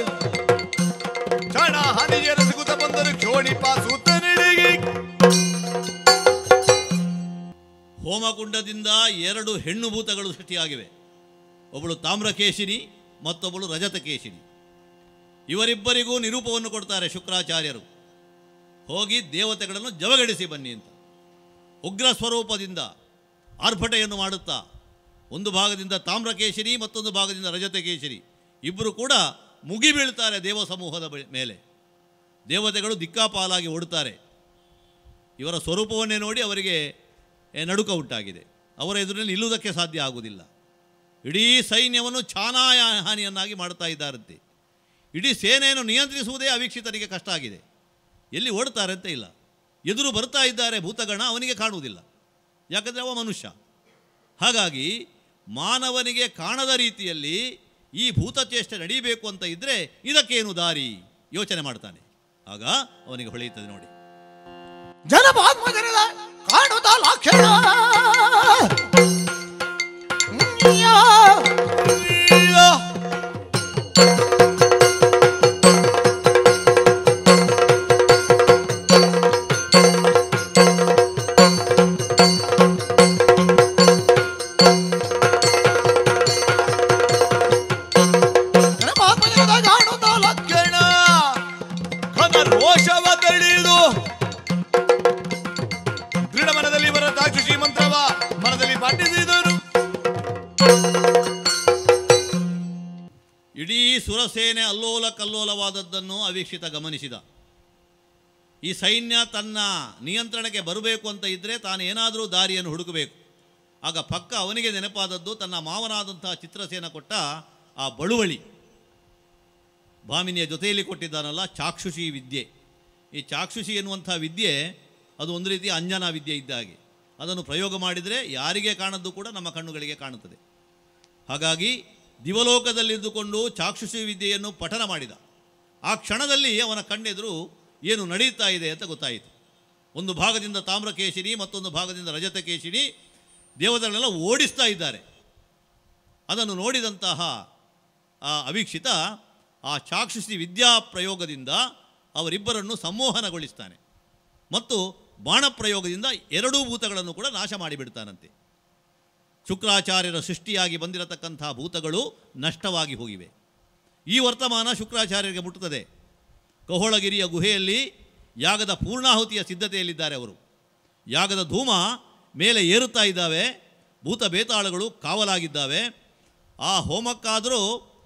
ಕ್ಷಣ ಹನಿಗೆರ ಸಿಗುತ್ತ ಬಂದರು ಕ್ಷೋಣಿಪ ಸೂತ ನಿಡಿಗಿ ಹೋಮಕುಂಡದಿಂದ ಎರಡು ಹೆಣ್ಣು ಭೂತಗಳು ಸೃಷ್ಟಿಯಾಗಿವೆ ಒಬ್ಬಳು ತಾಮ್ರಕೇಶಿನಿ ಮತ್ತೊಬ್ಬಳು ರಜತಕೇಶಿನಿ ಇವರಿಬ್ಬರಿಗೂ ನಿರೂಪವನ್ನು ಕೊಡ್ತಾರೆ ಶುಕ್ರಾಚಾರ್ಯರು ಹೋಗಿ ದೇವತೆಗಳನ್ನು ಜವಗಡಿಸಿ ಬನ್ನಿ ಅಂತ ಉಗ್ರ ಸ್ವರೂಪದಿಂದ ಆರ್ಭಟೆಯನ್ನು ಮಾಡುತ್ತಾ ಒಂದು ಭಾಗದಿಂದ ತಾಮ್ರಕೇಶರಿ ಮತ್ತೊಂದು ಭಾಗದಿಂದ ರಜತಕೇಶರಿ ಇಬ್ಬರು ಕೂಡ ಮುಗಿ ಬೀಳ್ತಾರೆ ದೇವ ಸಮೂಹದ ಬ- ಮೇಲೆ ದೇವತೆಗಳು ದಿಕ್ಕಾಪಾಲಾಗಿ ಓಡುತ್ತಾರೆ ಇವರ ಸ್ವರೂಪವನ್ನೇ ನೋಡಿ ಅವರಿಗೆ ಏ, ನಡುಕ ಉಂಟಾಗಿದೆ ಅವರ ಎದುರಿನಲ್ಲಿ ನಿಲ್ಲುವುದಕ್ಕೆ ಸಾಧ್ಯ ಆಗುವುದಿಲ್ಲ ಇಡೀ ಸೈನ್ಯವನ್ನು ಛಾನಾಯ ಹಾನಿಯನ್ನಾಗಿ ಮಾಡ್ತಾ ಇದ್ದಾರಂತೆ ಇಡೀ ಸೇನೆಯನ್ನು ನಿಯಂತ್ರಿಸುವುದೇ ಅವೀಕ್ಷಿತನಿಗೆ ಕಷ್ಟ ಆಗಿದೆ ಎಲ್ಲಿ ಓಡ್ತಾರೆ ಅಂತ ಇಲ್ಲ ಎದುರು ಬರ್ತಾ ಇದ್ದಾರೆ ಭೂತಗಣ ಅವನಿಗೆ ಕಾಣುವುದಿಲ್ಲ ಯಾಕಂದರೆ ಅವ ಮನುಷ್ಯ ಹಾಗಾಗಿ ಮಾನವನಿಗೆ ಕಾಣದ ರೀತಿಯಲ್ಲಿ ಈ ಭೂತಚೇಷ್ಟೆ ನಡೀಬೇಕು ಅಂತ ಇದ್ದರೆ ಇದಕ್ಕೇನು ದಾರಿ ಯೋಚನೆ ಮಾಡ್ತಾನೆ ಆಗ ಅವನಿಗೆ ಹೊಳೆಯುತ್ತದೆ ನೋಡಿ ಜನಪಾತ್ಮಜನದ ಕಾಣುತ್ತ ಲಕ್ಷಣ ಜನಪಾತ್ಮಜನದ ಕಾಣುತ್ತ ಲಕ್ಷಣ ಘನ ರೋಷವ ತಳಿದು ದೃಢ ಮನದಲ್ಲಿ ಇವರ ದಾಕ್ಷುಷಿ ಮಂತ್ರವ ಮನದಲ್ಲಿ ಪಾಠಿಸಿದರು ಇಡೀ ಸುರಸೇನೆ ಅಲ್ಲೋಲ ಕಲ್ಲೋಲವಾದದ್ದನ್ನು ಅವೀಕ್ಷಿತ ಗಮನಿಸಿದ ಈ ಸೈನ್ಯ ತನ್ನ ನಿಯಂತ್ರಣಕ್ಕೆ ಬರಬೇಕು ಅಂತ ಇದ್ದರೆ ತಾನು ಏನಾದರೂ ದಾರಿಯನ್ನು ಹುಡುಕಬೇಕು ಆಗ ಪಕ್ಕ ಅವನಿಗೆ ನೆನಪಾದದ್ದು ತನ್ನ ಮಾವನಾದಂತಹ ಚಿತ್ರಸೇನ ಕೊಟ್ಟ ಆ ಬಳುವಳಿ ಭಾಮಿನಿಯ ಜೊತೆಯಲ್ಲಿ ಕೊಟ್ಟಿದ್ದಾನಲ್ಲ ಚಾಕ್ಷುಷಿ ವಿದ್ಯೆ ಈ ಚಾಕ್ಷುಷಿ ಎನ್ನುವಂಥ ವಿದ್ಯೆ ಅದು ಒಂದು ರೀತಿಯ ಅಂಜನಾ ವಿದ್ಯೆ ಇದ್ದ ಹಾಗೆ ಅದನ್ನು ಪ್ರಯೋಗ ಮಾಡಿದರೆ ಯಾರಿಗೆ ಕಾಣದ್ದು ಕೂಡ ನಮ್ಮ ಕಣ್ಣುಗಳಿಗೆ ಕಾಣುತ್ತದೆ ಹಾಗಾಗಿ ದಿವಲೋಕದಲ್ಲಿದ್ದುಕೊಂಡು ಚಾಕ್ಷುಷಿ ವಿದ್ಯೆಯನ್ನು ಪಠನ ಮಾಡಿದ ಆ ಕ್ಷಣದಲ್ಲಿ ಅವನ ಕಣ್ಣೆದುರು ಏನು ನಡೀತಾ ಇದೆ ಅಂತ ಗೊತ್ತಾಯಿತು ಒಂದು ಭಾಗದಿಂದ ತಾಮ್ರಕೇಶಿನಿ ಮತ್ತೊಂದು ಭಾಗದಿಂದ ರಜತಕೇಶಿನಿ ದೇವತೆಗಳೆಲ್ಲ ಓಡಿಸ್ತಾ ಇದ್ದಾರೆ ಅದನ್ನು ನೋಡಿದಂತಹ ಆ ಅವೀಕ್ಷಿತ ಆ ಚಾಕ್ಷುಷಿ ವಿದ್ಯಾ ಪ್ರಯೋಗದಿಂದ ಅವರಿಬ್ಬರನ್ನು ಸಂಮೋಹನಗೊಳಿಸ್ತಾನೆ ಮತ್ತು ಬಾಣ ಪ್ರಯೋಗದಿಂದ ಎರಡೂ ಭೂತಗಳನ್ನು ಕೂಡ ನಾಶ ಮಾಡಿಬಿಡ್ತಾನಂತೆ ಶುಕ್ರಾಚಾರ್ಯರ ಸೃಷ್ಟಿಯಾಗಿ ಬಂದಿರತಕ್ಕಂಥ ಭೂತಗಳು ನಷ್ಟವಾಗಿ ಹೋಗಿವೆ ಈ ವರ್ತಮಾನ ಶುಕ್ರಾಚಾರ್ಯರಿಗೆ ಮುಟ್ಟುತ್ತದೆ ಕಹೋಳಗಿರಿಯ ಗುಹೆಯಲ್ಲಿ ಯಾಗದ ಪೂರ್ಣಾಹುತಿಯ ಸಿದ್ಧತೆಯಲ್ಲಿದ್ದಾರೆ ಅವರು ಯಾಗದ ಧೂಮ ಮೇಲೆ ಏರುತ್ತಾ ಇದ್ದಾವೆ ಭೂತ ಬೇತಾಳಗಳು ಕಾವಲಾಗಿದ್ದಾವೆ ಆ ಹೋಮಕ್ಕಾದರೂ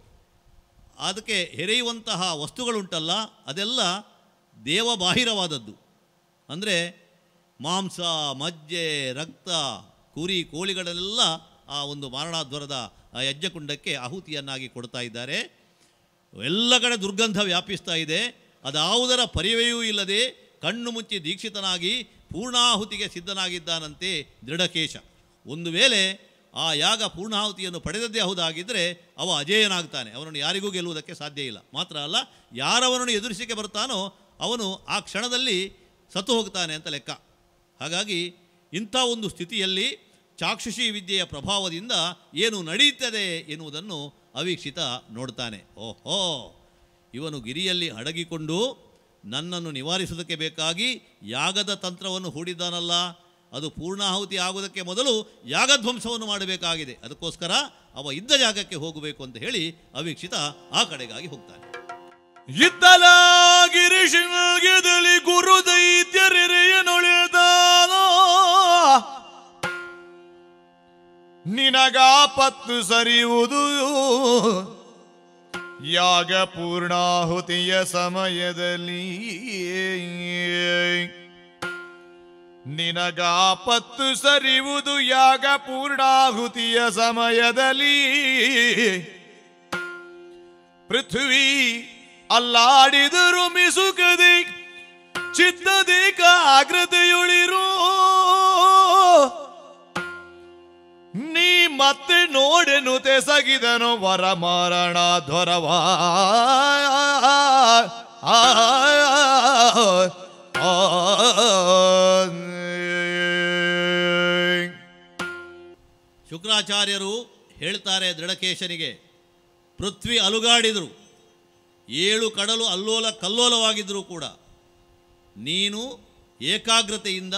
ಅದಕ್ಕೆ ಹೆರೆಯುವಂತಹ ವಸ್ತುಗಳುಂಟಲ್ಲ ಅದೆಲ್ಲ ದೇವಬಾಹಿರವಾದದ್ದು ಅಂದರೆ ಮಾಂಸ ಮಜ್ಜೆ ರಕ್ತ ಕುರಿ ಕೋಳಿಗಳನ್ನೆಲ್ಲ ಆ ಒಂದು ಮಾರಣಾಧ್ವರದ ಆ ಯಜ್ಞಕುಂಡಕ್ಕೆ ಆಹುತಿಯನ್ನಾಗಿ ಕೊಡ್ತಾ ಇದ್ದಾರೆ ಎಲ್ಲ ಕಡೆ ದುರ್ಗಂಧ ವ್ಯಾಪಿಸ್ತಾ ಇದೆ ಅದಾವುದರ ಪರಿವೆಯೂ ಇಲ್ಲದೆ ಕಣ್ಣು ಮುಚ್ಚಿ ದೀಕ್ಷಿತನಾಗಿ ಪೂರ್ಣಾಹುತಿಗೆ ಸಿದ್ಧನಾಗಿದ್ದಾನಂತೆ ದೃಢಕೇಶ ಒಂದು ವೇಳೆ ಆ ಯಾಗ ಪೂರ್ಣಾಹುತಿಯನ್ನು ಪಡೆದದ್ದೇ ಹೌದಾಗಿದ್ದರೆ ಅವ ಅಜೇಯನಾಗ್ತಾನೆ ಅವನನ್ನು ಯಾರಿಗೂ ಗೆಲ್ಲುವುದಕ್ಕೆ ಸಾಧ್ಯ ಇಲ್ಲ ಮಾತ್ರ ಅಲ್ಲ ಯಾರವನನ್ನು ಎದುರಿಸಿಕೆ ಬರ್ತಾನೋ ಅವನು ಆ ಕ್ಷಣದಲ್ಲಿ ಸತ್ತು ಹೋಗ್ತಾನೆ ಅಂತ ಲೆಕ್ಕ ಹಾಗಾಗಿ ಇಂಥ ಒಂದು ಸ್ಥಿತಿಯಲ್ಲಿ ಚಾಕ್ಷುಷಿ ವಿದ್ಯೆಯ ಪ್ರಭಾವದಿಂದ ಏನು ನಡೆಯುತ್ತದೆ ಎನ್ನುವುದನ್ನು ಅವೀಕ್ಷಿತ ನೋಡ್ತಾನೆ ಓಹೋ ಇವನು ಗಿರಿಯಲ್ಲಿ ಅಡಗಿಕೊಂಡು ನನ್ನನ್ನು ನಿವಾರಿಸುವುದಕ್ಕೆ ಬೇಕಾಗಿ ಯಾಗದ ತಂತ್ರವನ್ನು ಹೂಡಿದ್ದಾನಲ್ಲ ಅದು ಪೂರ್ಣಾಹುತಿ ಆಗುವುದಕ್ಕೆ ಮೊದಲು ಯಾಗಧ್ವಂಸವನ್ನು ಮಾಡಬೇಕಾಗಿದೆ ಅದಕ್ಕೋಸ್ಕರ ಅವ ಇದ್ದ ಜಾಗಕ್ಕೆ ಹೋಗಬೇಕು ಅಂತ ಹೇಳಿ ಅವೀಕ್ಷಿತ ಆ ಕಡೆಗಾಗಿ ಹೋಗ್ತಾನೆ ಇದ್ದಲಾಗಿರಿಶಿಲ್ಗೆದಲಿ ಗುರು ದೈತ್ಯರೆರೆಯನೊಳೆದಾನೋ ನಿನಗಾಪತ್ತು ಸರಿಯುವುದು ಯಾಗ ಪೂರ್ಣಾಹುತಿಯ ಸಮಯದಲ್ಲಿ ನಿನಗಾಪತ್ತು ಸರಿಯುವುದು ಯಾಗ ಪೂರ್ಣಾಹುತಿಯ ಸಮಯದಲ್ಲಿ ಪೃಥ್ವಿ ಅಲ್ಲಾಡಿದರು ಮಿಸುಕ ಚಿತ್ತದೇಕ ಆಗ್ರತೆಯುಳಿರು ನೀ ಮತ್ತೆ ನೋಡೆನು ತೆಸಗಿದನು ವರ ಮಾರಣ ಧ್ವರವ ಶುಕ್ರಾಚಾರ್ಯರು ಹೇಳ್ತಾರೆ ದೃಢಕೇಶನಿಗೆ ಪೃಥ್ವಿ ಅಲುಗಾಡಿದರು ಏಳು ಕಡಲು ಅಲ್ಲೋಲ ಕಲ್ಲೋಲವಾಗಿದ್ದರೂ ಕೂಡ ನೀನು ಏಕಾಗ್ರತೆಯಿಂದ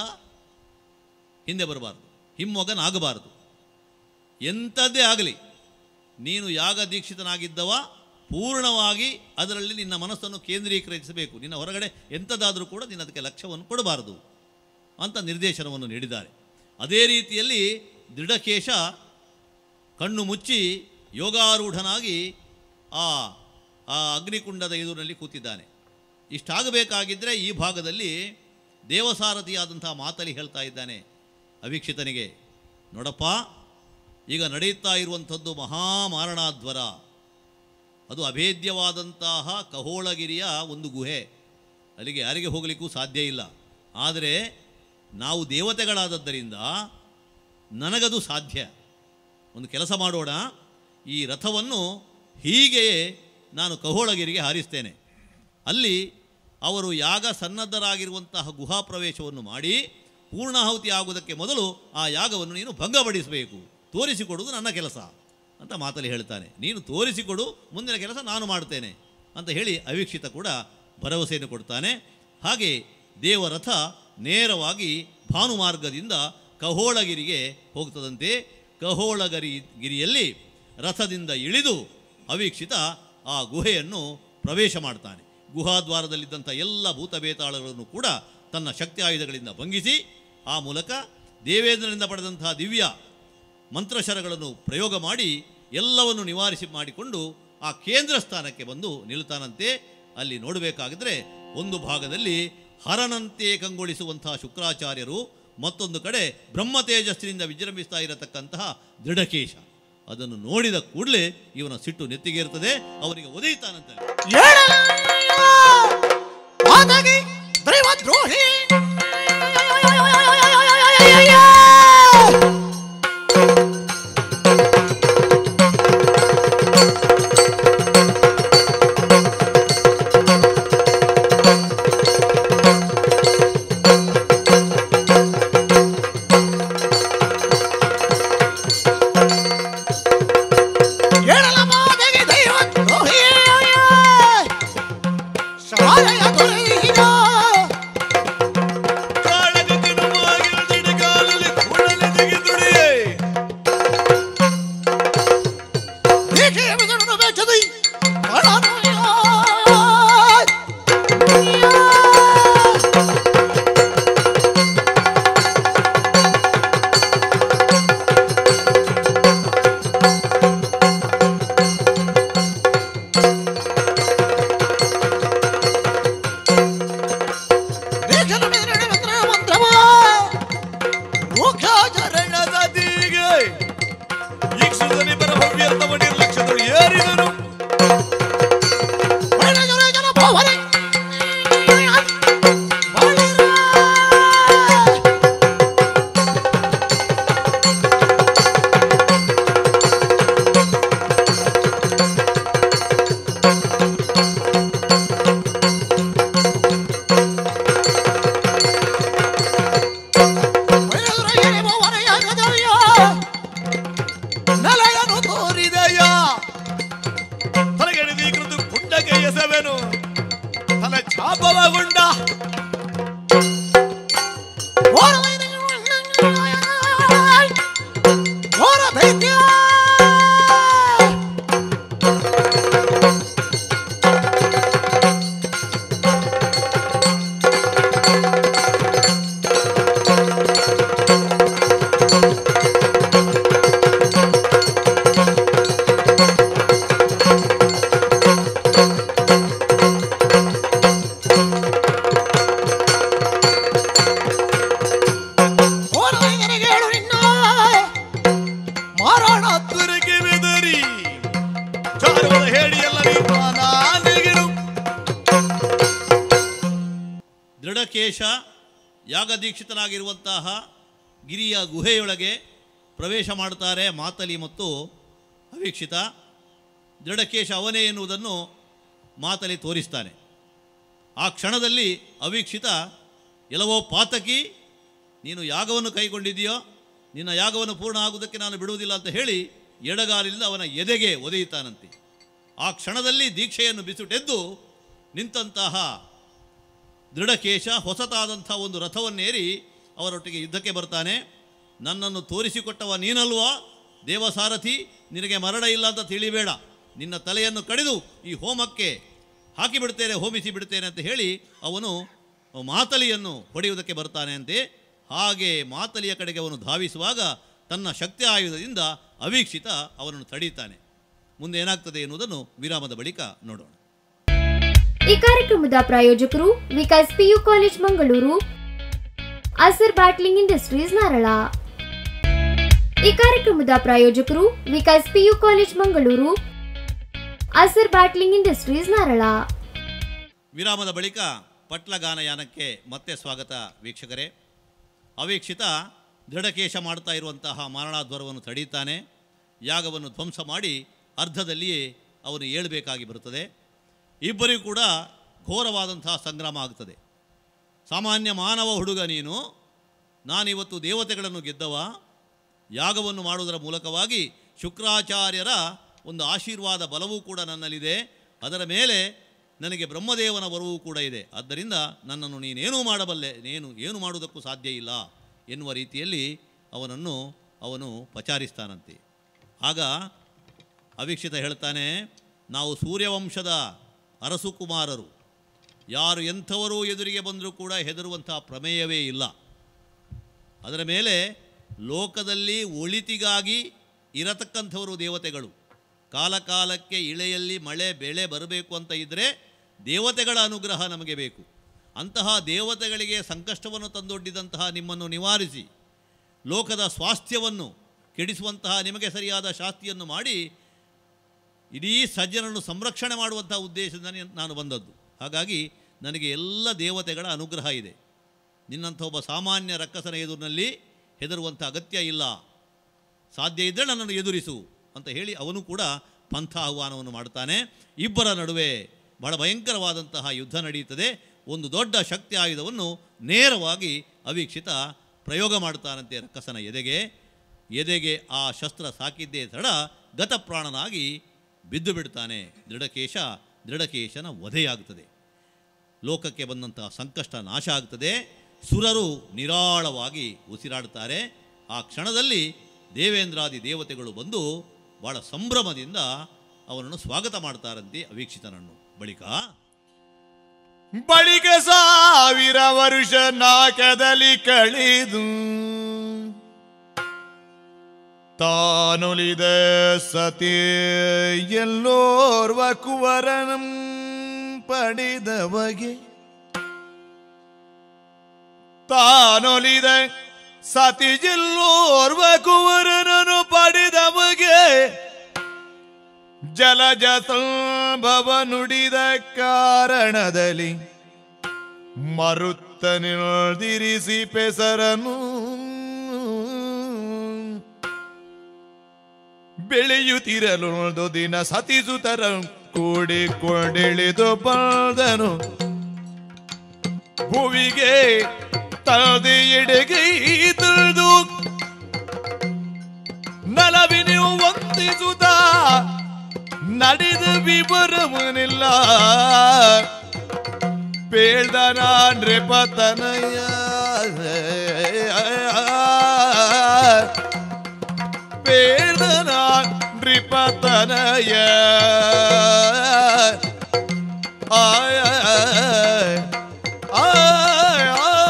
ಹಿಂದೆ ಬರಬಾರ್ದು ಹಿಮ್ಮೊಗನಾಗಬಾರದು ಎಂಥದ್ದೇ ಆಗಲಿ ನೀನು ಯಾಗ ದೀಕ್ಷಿತನಾಗಿದ್ದವ ಪೂರ್ಣವಾಗಿ ಅದರಲ್ಲಿ ನಿನ್ನ ಮನಸ್ಸನ್ನು ಕೇಂದ್ರೀಕರಿಸಬೇಕು ನಿನ್ನ ಹೊರಗಡೆ ಎಂಥದ್ದಾದರೂ ಕೂಡ ನೀನು ಅದಕ್ಕೆ ಲಕ್ಷ್ಯವನ್ನು ಕೊಡಬಾರದು ಅಂತ ನಿರ್ದೇಶನವನ್ನು ನೀಡಿದ್ದಾರೆ ಅದೇ ರೀತಿಯಲ್ಲಿ ದೃಢಕೇಶ ಕಣ್ಣು ಮುಚ್ಚಿ ಯೋಗಾರೂಢನಾಗಿ ಆ ಆ ಅಗ್ನಿಕುಂಡದ ಎದುರಿನಲ್ಲಿ ಕೂತಿದ್ದಾನೆ ಇಷ್ಟಾಗಬೇಕಾಗಿದ್ದರೆ ಈ ಭಾಗದಲ್ಲಿ ದೇವಸಾರಥಿಯಾದಂತಹ ಮಾತಲ್ಲಿ ಹೇಳ್ತಾ ಇದ್ದಾನೆ ಅವೀಕ್ಷಿತನಿಗೆ ನೋಡಪ್ಪ ಈಗ ನಡೆಯುತ್ತಾ ಇರುವಂಥದ್ದು ಮಹಾಮಾರಣಾಧ್ವರ ಅದು ಅಭೇದ್ಯವಾದಂತಹ ಕಹೋಳಗಿರಿಯ ಒಂದು ಗುಹೆ ಅಲ್ಲಿಗೆ ಯಾರಿಗೆ ಹೋಗಲಿಕ್ಕೂ ಸಾಧ್ಯ ಇಲ್ಲ ಆದರೆ ನಾವು ದೇವತೆಗಳಾದದ್ದರಿಂದ ನನಗದು ಸಾಧ್ಯ ಒಂದು ಕೆಲಸ ಮಾಡೋಣ ಈ ರಥವನ್ನು ಹೀಗೆಯೇ ನಾನು ಕಹೋಳಗಿರಿಗೆ ಹಾರಿಸ್ತೇನೆ ಅಲ್ಲಿ ಅವರು ಯಾಗ ಸನ್ನದ್ಧರಾಗಿರುವಂತಹ ಗುಹಾ ಪ್ರವೇಶವನ್ನು ಮಾಡಿ ಪೂರ್ಣಾಹುತಿ ಆಗುವುದಕ್ಕೆ ಮೊದಲು ಆ ಯಾಗವನ್ನು ನೀನು ಭಂಗಪಡಿಸಬೇಕು ತೋರಿಸಿಕೊಡುವುದು ನನ್ನ ಕೆಲಸ ಅಂತ ಮಾತಲ್ಲಿ ಹೇಳ್ತಾನೆ ನೀನು ತೋರಿಸಿಕೊಡು ಮುಂದಿನ ಕೆಲಸ ನಾನು ಮಾಡ್ತೇನೆ ಅಂತ ಹೇಳಿ ಅವೀಕ್ಷಿತ ಕೂಡ ಭರವಸೆಯನ್ನು ಕೊಡ್ತಾನೆ ಹಾಗೆ ದೇವರಥ ನೇರವಾಗಿ ಭಾನುಮಾರ್ಗದಿಂದ ಕಹೋಳಗಿರಿಗೆ ಹೋಗ್ತದಂತೆ ಕಹೋಳಗರಿ ಗಿರಿಯಲ್ಲಿ ರಥದಿಂದ ಇಳಿದು ಅವೀಕ್ಷಿತ ಆ ಗುಹೆಯನ್ನು ಪ್ರವೇಶ ಮಾಡ್ತಾನೆ ಗುಹಾದ್ವಾರದಲ್ಲಿದ್ದಂಥ ಎಲ್ಲ ಭೂತಬೇತಾಳಗಳನ್ನು ಕೂಡ ತನ್ನ ಶಕ್ತಿ ಆಯುಧಗಳಿಂದ ಭಂಗಿಸಿ ಆ ಮೂಲಕ ದೇವೇಂದ್ರನಿಂದ ಪಡೆದಂತಹ ದಿವ್ಯ ಮಂತ್ರಶರಗಳನ್ನು ಪ್ರಯೋಗ ಮಾಡಿ ಎಲ್ಲವನ್ನು ನಿವಾರಿಸಿ ಮಾಡಿಕೊಂಡು ಆ ಕೇಂದ್ರ ಸ್ಥಾನಕ್ಕೆ ಬಂದು ನಿಲ್ತಾನಂತೆ ಅಲ್ಲಿ ನೋಡಬೇಕಾಗಿದ್ರೆ ಒಂದು ಭಾಗದಲ್ಲಿ ಹರನಂತೆ ಕಂಗೊಳಿಸುವಂತಹ ಶುಕ್ರಾಚಾರ್ಯರು ಮತ್ತೊಂದು ಕಡೆ ಬ್ರಹ್ಮ ತೇಜಸ್ಸಿನಿಂದ ವಿಜೃಂಭಿಸ್ತಾ ಇರತಕ್ಕಂತಹ ದೃಢಕೇಶ ಅದನ್ನು ನೋಡಿದ ಕೂಡಲೇ ಇವನ ಸಿಟ್ಟು ನೆತ್ತಿಗೇರ್ತದೆ ಅವನಿಗೆ ಒದೆಯುತ್ತಾನಂತೆ ಪಾದಗಿ ದೈವದ್ರೋಹಿ ಏಳಲ ಪಾದಗಿ ದೈವದ್ರೋಹಿ ಶಾಲೆಯ ದೊರೆಯಿದ ಕಾಳಗಕ್ಕನು ಮಾಗಿನ ದಿಡಗಾಲಲ್ಲಿ ಕುಳಲಿ ದಿಗಿದುಡಿಯೇ. ಏಕೆ ಬಿದನು ಬೆಚ್ಚದಿ ಅಳನಯ ದೇಶದ ಮೇಲೆ ಮಂತ್ರ ಮಂತ್ರವ ಮುಖಾಚರಣ ಚರಣದ ದೀಗೆ ಈಕ್ಷುದನಿ ಬರ ಭವ್ಯರ್ಥವ ನಿರ್ಲಕ್ಷ್ಯದರು ಏರಿದರು ಒಳ್ಳೆಯ ಜನ ಭವನೆ ನೆಲೆಯನ್ನು ತೋರಿದೆಯ ತಲೆಗೆಳೆದೀಕೃತು ಕುಂಡಗೆ ಎಸವೆನು ತಲೆ ಚಾಪವಗೊಂಡ ಘೋರ ದೈತ್ಯ ದೃಢಕೇಶ ಯಾಗದೀಕ್ಷಿತನಾಗಿರುವಂತಹ ಗಿರಿಯ ಗುಹೆಯೊಳಗೆ ಪ್ರವೇಶ ಮಾಡುತ್ತಾರೆ ಮಾತಲಿ ಮತ್ತು ಅವೀಕ್ಷಿತ ದೃಢಕೇಶ ಅವನೇ ಎನ್ನುವುದನ್ನು ಮಾತಲಿ ತೋರಿಸ್ತಾನೆ ಆ ಕ್ಷಣದಲ್ಲಿ ಅವೀಕ್ಷಿತ ಎಲ್ಲವೋ ಪಾತಕಿ ನೀನು ಯಾಗವನ್ನು ಕೈಗೊಂಡಿದೆಯೋ ನಿನ್ನ ಯಾಗವನ್ನು ಪೂರ್ಣ ಆಗುವುದಕ್ಕೆ ನಾನು ಬಿಡುವುದಿಲ್ಲ ಅಂತ ಹೇಳಿ ಎಡಗಾಲಿನಿಂದ ಅವನ ಎದೆಗೆ ಒದೆಯುತ್ತಾನಂತೆ ಆ ಕ್ಷಣದಲ್ಲಿ ದೀಕ್ಷೆಯನ್ನು ಬಿಸುಟೆದ್ದು ನಿಂತಹ ದೃಢಕೇಶ ಹೊಸತಾದಂಥ ಒಂದು ರಥವನ್ನೇರಿ ಅವರೊಟ್ಟಿಗೆ ಯುದ್ಧಕ್ಕೆ ಬರ್ತಾನೆ ನನ್ನನ್ನು ತೋರಿಸಿಕೊಟ್ಟವ ನೀನಲ್ವಾ ದೇವಸಾರಥಿ ನಿನಗೆ ಮರಣ ಇಲ್ಲ ಅಂತ ತಿಳಿಬೇಡ ನಿನ್ನ ತಲೆಯನ್ನು ಕಡಿದು ಈ ಹೋಮಕ್ಕೆ ಹಾಕಿಬಿಡ್ತೇನೆ ಹೋಮಿಸಿ ಬಿಡ್ತೇನೆ ಅಂತ ಹೇಳಿ ಅವನು ಮಾತಲಿಯನ್ನು ಹೊಡೆಯುವುದಕ್ಕೆ ಬರ್ತಾನೆ ಅಂತೆ ಹಾಗೆ ಮಾತಲಿಯ ಕಡೆಗೆ ಅವನು ಧಾವಿಸುವಾಗ ತನ್ನ ಶಕ್ತಿ ಆಯುಧದಿಂದ ಅವೀಕ್ಷಿತ ಅವನನ್ನು ತಡೀತಾನೆ ಮುಂದೆ ಏನಾಗ್ತದೆ ಎನ್ನುವುದನ್ನು ವಿರಾಮದ ಬಳಿಕ ನೋಡೋಣ ಈ ಕಾರ್ಯಕ್ರಮದ ಪ್ರಾಯೋಜಕರು Vikas PU college Mangaluru Asar bottling industries Narala ಈ ಕಾರ್ಯಕ್ರಮದ ಪ್ರಾಯೋಜಕರು Vikas PU college Mangaluru Asar bottling industries Narala ವಿರಾಮದ ಬಳಿಕ ಪಟ್ಲಗಾನಯಾನಕ್ಕೆ ಮತ್ತೆ ಸ್ವಾಗತ ವೀಕ್ಷಕರೇ ಅವೀಕ್ಷಿತ ದೃಢಕೇಶ ಮಾಡ್ತಾ ಇರುವಂತಹ ಮಾರಣಾಧ್ವರವನ್ನು ತಡೀತಾನೆ ಯಾಗವನ್ನು ಧ್ವಂಸ ಮಾಡಿ ಅರ್ಧದಲ್ಲಿಯೇ ಅವನು ಏಳಬೇಕಾಗಿ ಬರುತ್ತದೆ ಇಬ್ಬರಿಗೂ ಕೂಡ ಘೋರವಾದಂತಹ ಸಂಗ್ರಾಮ ಆಗ್ತದೆ ಸಾಮಾನ್ಯ ಮಾನವ ಹುಡುಗ ನೀನು ನಾನಿವತ್ತು ದೇವತೆಗಳನ್ನು ಗೆದ್ದವ ಯಾಗವನ್ನು ಮಾಡುವುದರ ಮೂಲಕವಾಗಿ ಶುಕ್ರಾಚಾರ್ಯರ ಒಂದು ಆಶೀರ್ವಾದ ಬಲವೂ ಕೂಡ ನನ್ನಲ್ಲಿದೆ ಅದರ ಮೇಲೆ ನನಗೆ ಬ್ರಹ್ಮದೇವನ ಬರವೂ ಕೂಡ ಇದೆ ಆದ್ದರಿಂದ ನನ್ನನ್ನು ನೀನೇನೂ ಮಾಡಬಲ್ಲೆ ನೀನು ಏನು ಮಾಡುವುದಕ್ಕೂ ಸಾಧ್ಯ ಇಲ್ಲ ಎನ್ನುವ ರೀತಿಯಲ್ಲಿ ಅವನನ್ನು ಅವನು ಪಚಾರಿಸ್ತಾನಂತೆ ಆಗ ಅವೀಕ್ಷಿತ ಹೇಳ್ತಾನೆ ನಾವು ಸೂರ್ಯವಂಶದ ಅರಸು ಕುಮಾರರು ಯಾರು ಎಂಥವರೂ ಎದುರಿಗೆ ಬಂದರೂ ಕೂಡ ಹೆದರುವಂತಹ ಪ್ರಮೇಯವೇ ಇಲ್ಲ ಅದರ ಮೇಲೆ ಲೋಕದಲ್ಲಿ ಒಳಿತಿಗಾಗಿ ಇರತಕ್ಕಂಥವರು ದೇವತೆಗಳು ಕಾಲಕಾಲಕ್ಕೆ ಇಳೆಯಲ್ಲಿ ಮಳೆ ಬೆಳೆ ಬರಬೇಕು ಅಂತ ಇದ್ದರೆ ದೇವತೆಗಳ ಅನುಗ್ರಹ ನಮಗೆ ಬೇಕು ಅಂತಹ ದೇವತೆಗಳಿಗೆ ಸಂಕಷ್ಟವನ್ನು ತಂದೊಡ್ಡಿದಂತಹ ನಿಮ್ಮನ್ನು ನಿವಾರಿಸಿ ಲೋಕದ ಸ್ವಾಸ್ಥ್ಯವನ್ನು ಕೆಡಿಸುವಂತಹ ನಿಮಗೆ ಸರಿಯಾದ ಶಾಸ್ತಿಯನ್ನು ಮಾಡಿ ಇಡೀ ಸಜ್ಜನನ್ನು ಸಂರಕ್ಷಣೆ ಮಾಡುವಂಥ ಉದ್ದೇಶದಿಂದ ನಿ- ನಾನು ಬಂದದ್ದು ಹಾಗಾಗಿ ನನಗೆ ಎಲ್ಲ ದೇವತೆಗಳ ಅನುಗ್ರಹ ಇದೆ ನಿನ್ನಂಥ ಒಬ್ಬ ಸಾಮಾನ್ಯ ರಕ್ಕಸನ ಎದುರಿನಲ್ಲಿ ಹೆದರುವಂಥ ಅಗತ್ಯ ಇಲ್ಲ ಸಾಧ್ಯ ಇದ್ದರೆ ನನ್ನನ್ನು ಎದುರಿಸು ಅಂತ ಹೇಳಿ ಅವನು ಕೂಡ ಪಂಥ ಆಹ್ವಾನವನ್ನು ಮಾಡ್ತಾನೆ ಇಬ್ಬರ ನಡುವೆ ಬಹಳ ಭಯಂಕರವಾದಂತಹ ಯುದ್ಧ ನಡೆಯುತ್ತದೆ ಒಂದು ದೊಡ್ಡ ಶಕ್ತಿ ಆಯುಧವನ್ನು ನೇರವಾಗಿ ಅವೀಕ್ಷಿತ ಪ್ರಯೋಗ ಮಾಡ್ತಾನಂತೆ ರಕ್ಕಸನ ಎದೆಗೆ ಎದೆಗೆ ಆ ಶಸ್ತ್ರ ಸಾಕಿದ್ದೇ ತಡ ಗತಪ್ರಾಣನಾಗಿ ಬಿದ್ದು ಬಿಡ್ತಾನೆ ದೃಢಕೇಶ ದೃಢಕೇಶನ ವಧೆಯಾಗುತ್ತದೆ ಲೋಕಕ್ಕೆ ಬಂದಂತಹ ಸಂಕಷ್ಟ ನಾಶ ಆಗ್ತದೆ ಸುರರು ನಿರಾಳವಾಗಿ ಉಸಿರಾಡುತ್ತಾರೆ ಆ ಕ್ಷಣದಲ್ಲಿ ದೇವೇಂದ್ರಾದಿ ದೇವತೆಗಳು ಬಂದು ಬಹಳ ಸಂಭ್ರಮದಿಂದ ಅವನನ್ನು ಸ್ವಾಗತ ಮಾಡ್ತಾರಂತೆ ಅವೀಕ್ಷಿತನನ್ನು ಬಳಿಕ ಬಳಿಕ ಸಾವಿರ ವರುಷ ನಾಕದಲ್ಲಿ ಕಳೆದು ತಾನುಲಿದ ಸತಿ ಎಲ್ಲೋರ್ವ ಕುವರನಂ ಪಡೆದವಗೆ ತಾನೊಲಿದ ಸತಿ ಎಲ್ಲೋರ್ವ ಕುವರನನು ಪಡೆದವಗೆ ಜಲಜ ಸಂಭವ ನುಡಿದ ಕಾರಣದಲ್ಲಿ ಮರುತ್ತ ನಿಲ್ದಿರಿಸಿ ಪೆಸರನು ಬೆಳೆಯುತ್ತಿರಲು ದಿನ ಸತಿಸುತರ ಕೂಡಿಕೊಂಡಿಳಿದು ಬಂದನು ಭುವಿಗೆ ತಳದೆ ಎಡೆಗೈ ತಿಳಿದು ನಲವಿನಿ ವಂದಿಸುತ್ತ ನಡೆದ ವಿವರವನಿಲ್ಲ ಬೇಳ್ದನ ನೃಪತನಯ ಬೇಳ್ದನ ನೃಪತನಯ ಆಯ ಆಯ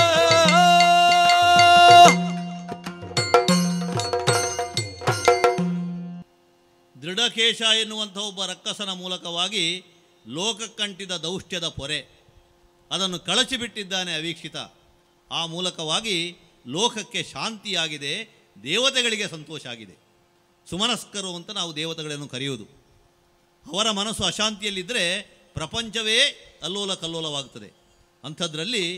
ದೃಢಕೇಶ ಎನ್ನುವಂಥ ಒಬ್ಬ ರಕ್ಕಸನ ಮೂಲಕವಾಗಿ ಲೋಕಕ್ಕಂಟಿದ ದೌಷ್ಟ್ಯದ ಪೊರೆ ಅದನ್ನು ಕಳಚಿಬಿಟ್ಟಿದ್ದಾನೆ ಅವೀಕ್ಷಿತ ಆ ಮೂಲಕವಾಗಿ ಲೋಕಕ್ಕೆ ಶಾಂತಿಯಾಗಿದೆ ದೇವತೆಗಳಿಗೆ ಸಂತೋಷ ಆಗಿದೆ ಸುಮನಸ್ಕರು ಅಂತ ನಾವು ದೇವತೆಗಳನ್ನು ಕರೆಯುವುದು ಅವರ ಮನಸ್ಸು ಅಶಾಂತಿಯಲ್ಲಿದ್ದರೆ ಪ್ರಪಂಚವೇ ಅಲ್ಲೋಲ ಕಲ್ಲೋಲವಾಗುತ್ತದೆ ಅಂಥದ್ರಲ್ಲಿ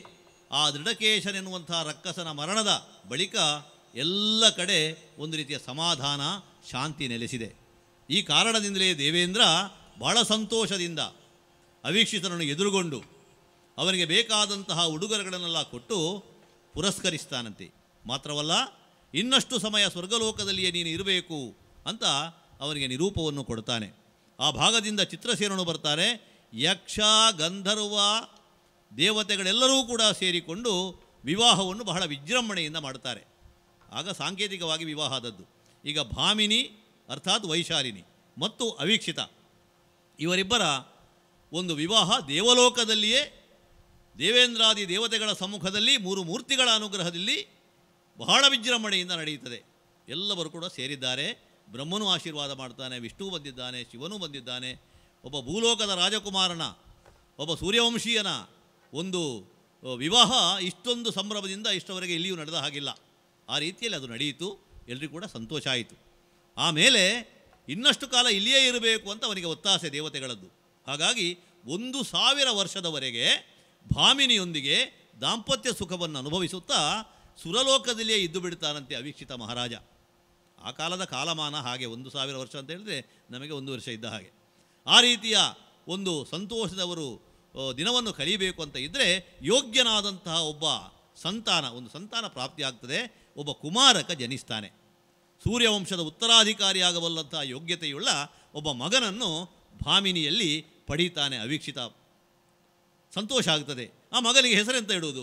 ಆ ದೃಢಕೇಶನೆನ್ನುವಂಥ ರಕ್ಕಸನ ಮರಣದ ಬಳಿಕ ಎಲ್ಲ ಕಡೆ ಒಂದು ರೀತಿಯ ಸಮಾಧಾನ ಶಾಂತಿ ನೆಲೆಸಿದೆ ಈ ಕಾರಣದಿಂದಲೇ ದೇವೇಂದ್ರ ಬಹಳ ಸಂತೋಷದಿಂದ ಅವೀಕ್ಷಿತನನ್ನು ಎದುರುಗೊಂಡು ಅವನಿಗೆ ಬೇಕಾದಂತಹ ಉಡುಗೊರೆಗಳನ್ನೆಲ್ಲ ಕೊಟ್ಟು ಪುರಸ್ಕರಿಸ್ತಾನಂತೆ ಮಾತ್ರವಲ್ಲ ಇನ್ನಷ್ಟು ಸಮಯ ಸ್ವರ್ಗಲೋಕದಲ್ಲಿಯೇ ನೀನು ಇರಬೇಕು ಅಂತ ಅವನಿಗೆ ನಿರೂಪವನ್ನು ಕೊಡ್ತಾನೆ ಆ ಭಾಗದಿಂದ ಚಿತ್ರಸೇನನು ಬರ್ತಾರೆ ಯಕ್ಷ ಗಂಧರ್ವ ದೇವತೆಗಳೆಲ್ಲರೂ ಕೂಡ ಸೇರಿಕೊಂಡು ವಿವಾಹವನ್ನು ಬಹಳ ವಿಜೃಂಭಣೆಯಿಂದ ಮಾಡ್ತಾರೆ ಆಗ ಸಾಂಕೇತಿಕವಾಗಿ ವಿವಾಹ ಆದದ್ದು ಈಗ ಭಾಮಿನಿ ಅರ್ಥಾತ್ ವೈಶಾಲಿನಿ ಮತ್ತು ಅವೀಕ್ಷಿತ ಇವರಿಬ್ಬರ ಒಂದು ವಿವಾಹ ದೇವಲೋಕದಲ್ಲಿಯೇ ದೇವೇಂದ್ರಾದಿ ದೇವತೆಗಳ ಸಮ್ಮುಖದಲ್ಲಿ ಮೂರು ಮೂರ್ತಿಗಳ ಅನುಗ್ರಹದಲ್ಲಿ ಬಹಳ ವಿಜೃಂಭಣೆಯಿಂದ ನಡೆಯುತ್ತದೆ ಎಲ್ಲವರು ಕೂಡ ಸೇರಿದ್ದಾರೆ ಬ್ರಹ್ಮನು ಆಶೀರ್ವಾದ ಮಾಡ್ತಾನೆ ವಿಷ್ಣು ಬಂದಿದ್ದಾನೆ ಶಿವನೂ ಬಂದಿದ್ದಾನೆ ಒಬ್ಬ ಭೂಲೋಕದ ರಾಜಕುಮಾರನ ಒಬ್ಬ ಸೂರ್ಯವಂಶೀಯನ ಒಂದು ಅ, ವಿವಾಹ ಇಷ್ಟೊಂದು ಸಂಭ್ರಮದಿಂದ ಇಷ್ಟವರೆಗೆ ಇಲ್ಲಿಯೂ ನಡೆದ ಹಾಗಿಲ್ಲ ಆ ರೀತಿಯಲ್ಲಿ ಅದು ನಡೆಯಿತು ಎಲ್ರಿಗೂ ಕೂಡ ಸಂತೋಷ ಆಯಿತು ಆಮೇಲೆ ಇನ್ನಷ್ಟು ಕಾಲ ಇಲ್ಲಿಯೇ ಇರಬೇಕು ಅಂತ ಅವನಿಗೆ ಒತ್ತಾಸೆ ದೇವತೆಗಳದ್ದು ಹಾಗಾಗಿ ಒಂದು ಸಾವಿರ ವರ್ಷದವರೆಗೆ ಭಾಮಿನಿಯೊಂದಿಗೆ ದಾಂಪತ್ಯ ಸುಖವನ್ನು ಅನುಭವಿಸುತ್ತಾ ಸುರಲೋಕದಲ್ಲಿಯೇ ಇದ್ದು ಬಿಡ್ತಾನಂತೆ ಅವೀಕ್ಷಿತ ಮಹಾರಾಜ ಆ ಕಾಲದ ಕಾಲಮಾನ ಹಾಗೆ ಒಂದು ಸಾವಿರ ವರ್ಷ ಅಂತ ಹೇಳಿದ್ರೆ ನಮಗೆ ಒಂದು ವರ್ಷ ಇದ್ದ ಹಾಗೆ ಆ ರೀತಿಯ ಒಂದು ಸಂತೋಷದವರು ಆ, ದಿನವನ್ನು ಕಲಿಬೇಕು ಅಂತ ಇದ್ದರೆ ಯೋಗ್ಯನಾದಂತಹ ಒಬ್ಬ ಸಂತಾನ ಒಂದು ಸಂತಾನ ಪ್ರಾಪ್ತಿಯಾಗ್ತದೆ ಒಬ್ಬ ಕುಮಾರಕ ಜನಿಸ್ತಾನೆ ಸೂರ್ಯವಂಶದ ಉತ್ತರಾಧಿಕಾರಿಯಾಗಬಲ್ಲಂತಹ ಯೋಗ್ಯತೆಯುಳ್ಳ ಒಬ್ಬ ಮಗನನ್ನು ಭಾಮಿನಿಯಲ್ಲಿ ಪಡೀತಾನೆ ಅವೀಕ್ಷಿತ ಸಂತೋಷ ಆಗ್ತದೆ ಆ ಮಗನಿಗೆ ಹೆಸರೆಂತ ಇಡುವುದು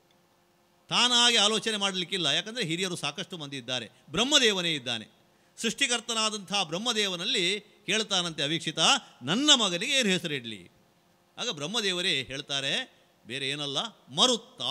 ತಾನಾಗಿ ಆಲೋಚನೆ ಮಾಡಲಿಕ್ಕಿಲ್ಲ ಯಾಕಂದರೆ ಹಿರಿಯರು ಸಾಕಷ್ಟು ಮಂದಿ ಇದ್ದಾರೆ ಬ್ರಹ್ಮದೇವನೇ ಇದ್ದಾನೆ ಸೃಷ್ಟಿಕರ್ತನಾದಂಥ ಬ್ರಹ್ಮದೇವನಲ್ಲಿ ಕೇಳ್ತಾನಂತೆ ಅವೀಕ್ಷಿತ ನನ್ನ ಮಗನಿಗೆ ಏನು ಹೆಸರಿಡಲಿ ಆಗ ಬ್ರಹ್ಮದೇವರೇ ಹೇಳ್ತಾರೆ ಬೇರೆ ಏನಲ್ಲ ಮರುತ್ತ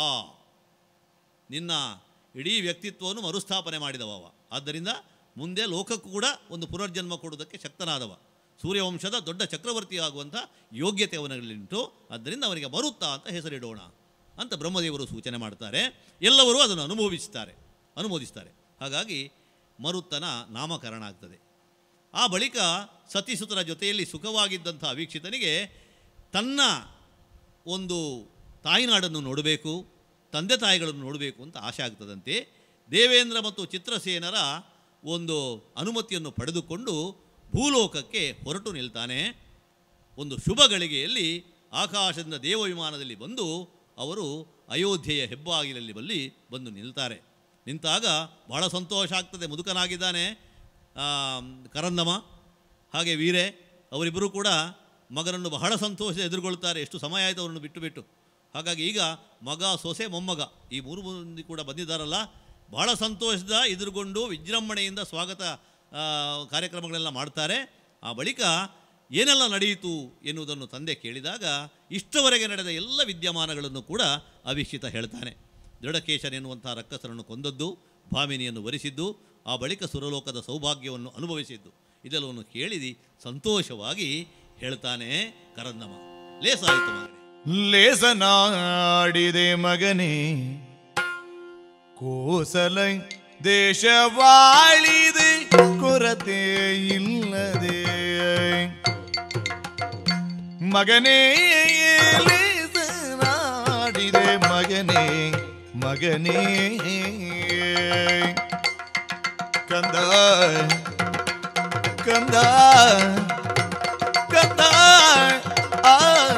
ನಿನ್ನ ಇಡೀ ವ್ಯಕ್ತಿತ್ವವನ್ನು ಮರುಸ್ಥಾಪನೆ ಮಾಡಿದವ ಅವ. ಆದ್ದರಿಂದ ಮುಂದೆ ಲೋಕಕ್ಕೂ ಕೂಡ ಒಂದು ಪುನರ್ಜನ್ಮ ಕೊಡುವುದಕ್ಕೆ ಶಕ್ತನಾದವ ಸೂರ್ಯವಂಶದ ದೊಡ್ಡ ಚಕ್ರವರ್ತಿ ಆಗುವಂಥ ಯೋಗ್ಯತೆ ಅವನಲ್ಲಿಂಟು ಆದ್ದರಿಂದ ಅವನಿಗೆ ಮರುತ್ತ ಅಂತ ಹೆಸರಿಡೋಣ ಅಂತ ಬ್ರಹ್ಮದೇವರು ಸೂಚನೆ ಮಾಡ್ತಾರೆ ಎಲ್ಲರೂ ಅದನ್ನು ಅನುಭವಿಸ್ತಾರೆ ಅನುಮೋದಿಸ್ತಾರೆ ಹಾಗಾಗಿ ಮರುತ್ತನ ನಾಮಕರಣ ಆಗ್ತದೆ ಆ ಬಳಿಕ ಸತಿಸುತರ ಜೊತೆಯಲ್ಲಿ ಸುಖವಾಗಿದ್ದಂಥ ವೀಕ್ಷಿತನಿಗೆ ತನ್ನ ಒಂದು ತಾಯಿನಾಡನ್ನು ನೋಡಬೇಕು ತಂದೆ ತಾಯಿಗಳನ್ನು ನೋಡಬೇಕು ಅಂತ ಆಸೆ ಆಗ್ತದಂತೆ ದೇವೇಂದ್ರ ಮತ್ತು ಚಿತ್ರಸೇನರ ಒಂದು ಅನುಮತಿಯನ್ನು ಪಡೆದುಕೊಂಡು ಭೂಲೋಕಕ್ಕೆ ಹೊರಟು ನಿಲ್ತಾನೆ ಒಂದು ಶುಭ ಗಳಿಗೆಯಲ್ಲಿ ಆಕಾಶದಿಂದ ದೇವ ವಿಮಾನದಲ್ಲಿ ಬಂದು ಅವರು ಅಯೋಧ್ಯೆಯ ಹೆಬ್ಬಾಗಿಲಲ್ಲಿ ಬಲ್ಲಿ ಬಂದು ನಿಲ್ತಾರೆ ನಿಂತಾಗ ಬಹಳ ಸಂತೋಷ ಆಗ್ತದೆ ಮುದುಕನಾಗಿದ್ದಾನೆ ಆ, ಕರಂದಮ ಹಾಗೆ ವೀರೆ ಅವರಿಬ್ಬರೂ ಕೂಡ ಮಗನನ್ನು ಬಹಳ ಸಂತೋಷ ಎದುರುಗೊಳ್ತಾರೆ ಎಷ್ಟು ಸಮಯ ಆಯಿತು ಅವರನ್ನು ಬಿಟ್ಟು ಬಿಟ್ಟು ಹಾಗಾಗಿ ಈಗ ಮಗ ಸೊಸೆ ಮೊಮ್ಮಗ ಈ ಮೂರು ಮಂದಿ ಕೂಡ ಬಂದಿದ್ದಾರಲ್ಲ ಬಹಳ ಸಂತೋಷದ ಎದುರುಗೊಂಡು ವಿಜೃಂಭಣೆಯಿಂದ ಸ್ವಾಗತ ಆ, ಕಾರ್ಯಕ್ರಮಗಳೆಲ್ಲ ಮಾಡ್ತಾರೆ ಆ ಬಳಿಕ ಏನೆಲ್ಲ ನಡೆಯಿತು ಎನ್ನುವುದನ್ನು ತಂದೆ ಕೇಳಿದಾಗ ಇಷ್ಟವರೆಗೆ ನಡೆದ ಎಲ್ಲ ವಿದ್ಯಮಾನಗಳನ್ನು ಕೂಡ ಅವೀಕ್ಷಿತ ಹೇಳ್ತಾನೆ ದೃಢಕೇಶನ್ ಎನ್ನುವಂಥ ರಕ್ಕಸರನ್ನು ಕೊಂದದ್ದು ಭಾಮಿನಿಯನ್ನು ವರಿಸಿದ್ದು ಆ ಬಳಿಕ ಸುರಲೋಕದ ಸೌಭಾಗ್ಯವನ್ನು ಅನುಭವಿಸಿದ್ದು ಇದೆಲ್ಲವನ್ನು ಕೇಳಿದಿ ಸಂತೋಷವಾಗಿ ಹೇಳ್ತಾನೆ ಕರಂದಮ ಲೇಸಾಯಿತು ಮಗನೇ ಲೇಸನಾಡಿದೆ ಮಗನೇ ಕೋಸಲ ದೇಶವಾಳಿದೆ ಕೊರತೆ ಇಲ್ಲದೆ ಮಗನೇ ಲೇಸನಾಡಿದೆ ಮಗನೇ ಮಗನೇ ಕಂದ ಕಂದ ಕಂದ ಆ,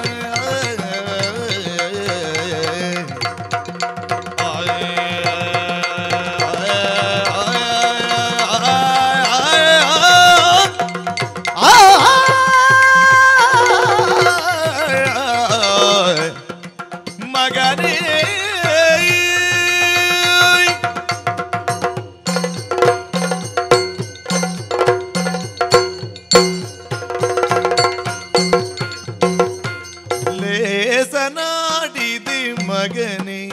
ಮಗನೇ ಲೇಸನಾಡಿದೆ ಮಗನೇ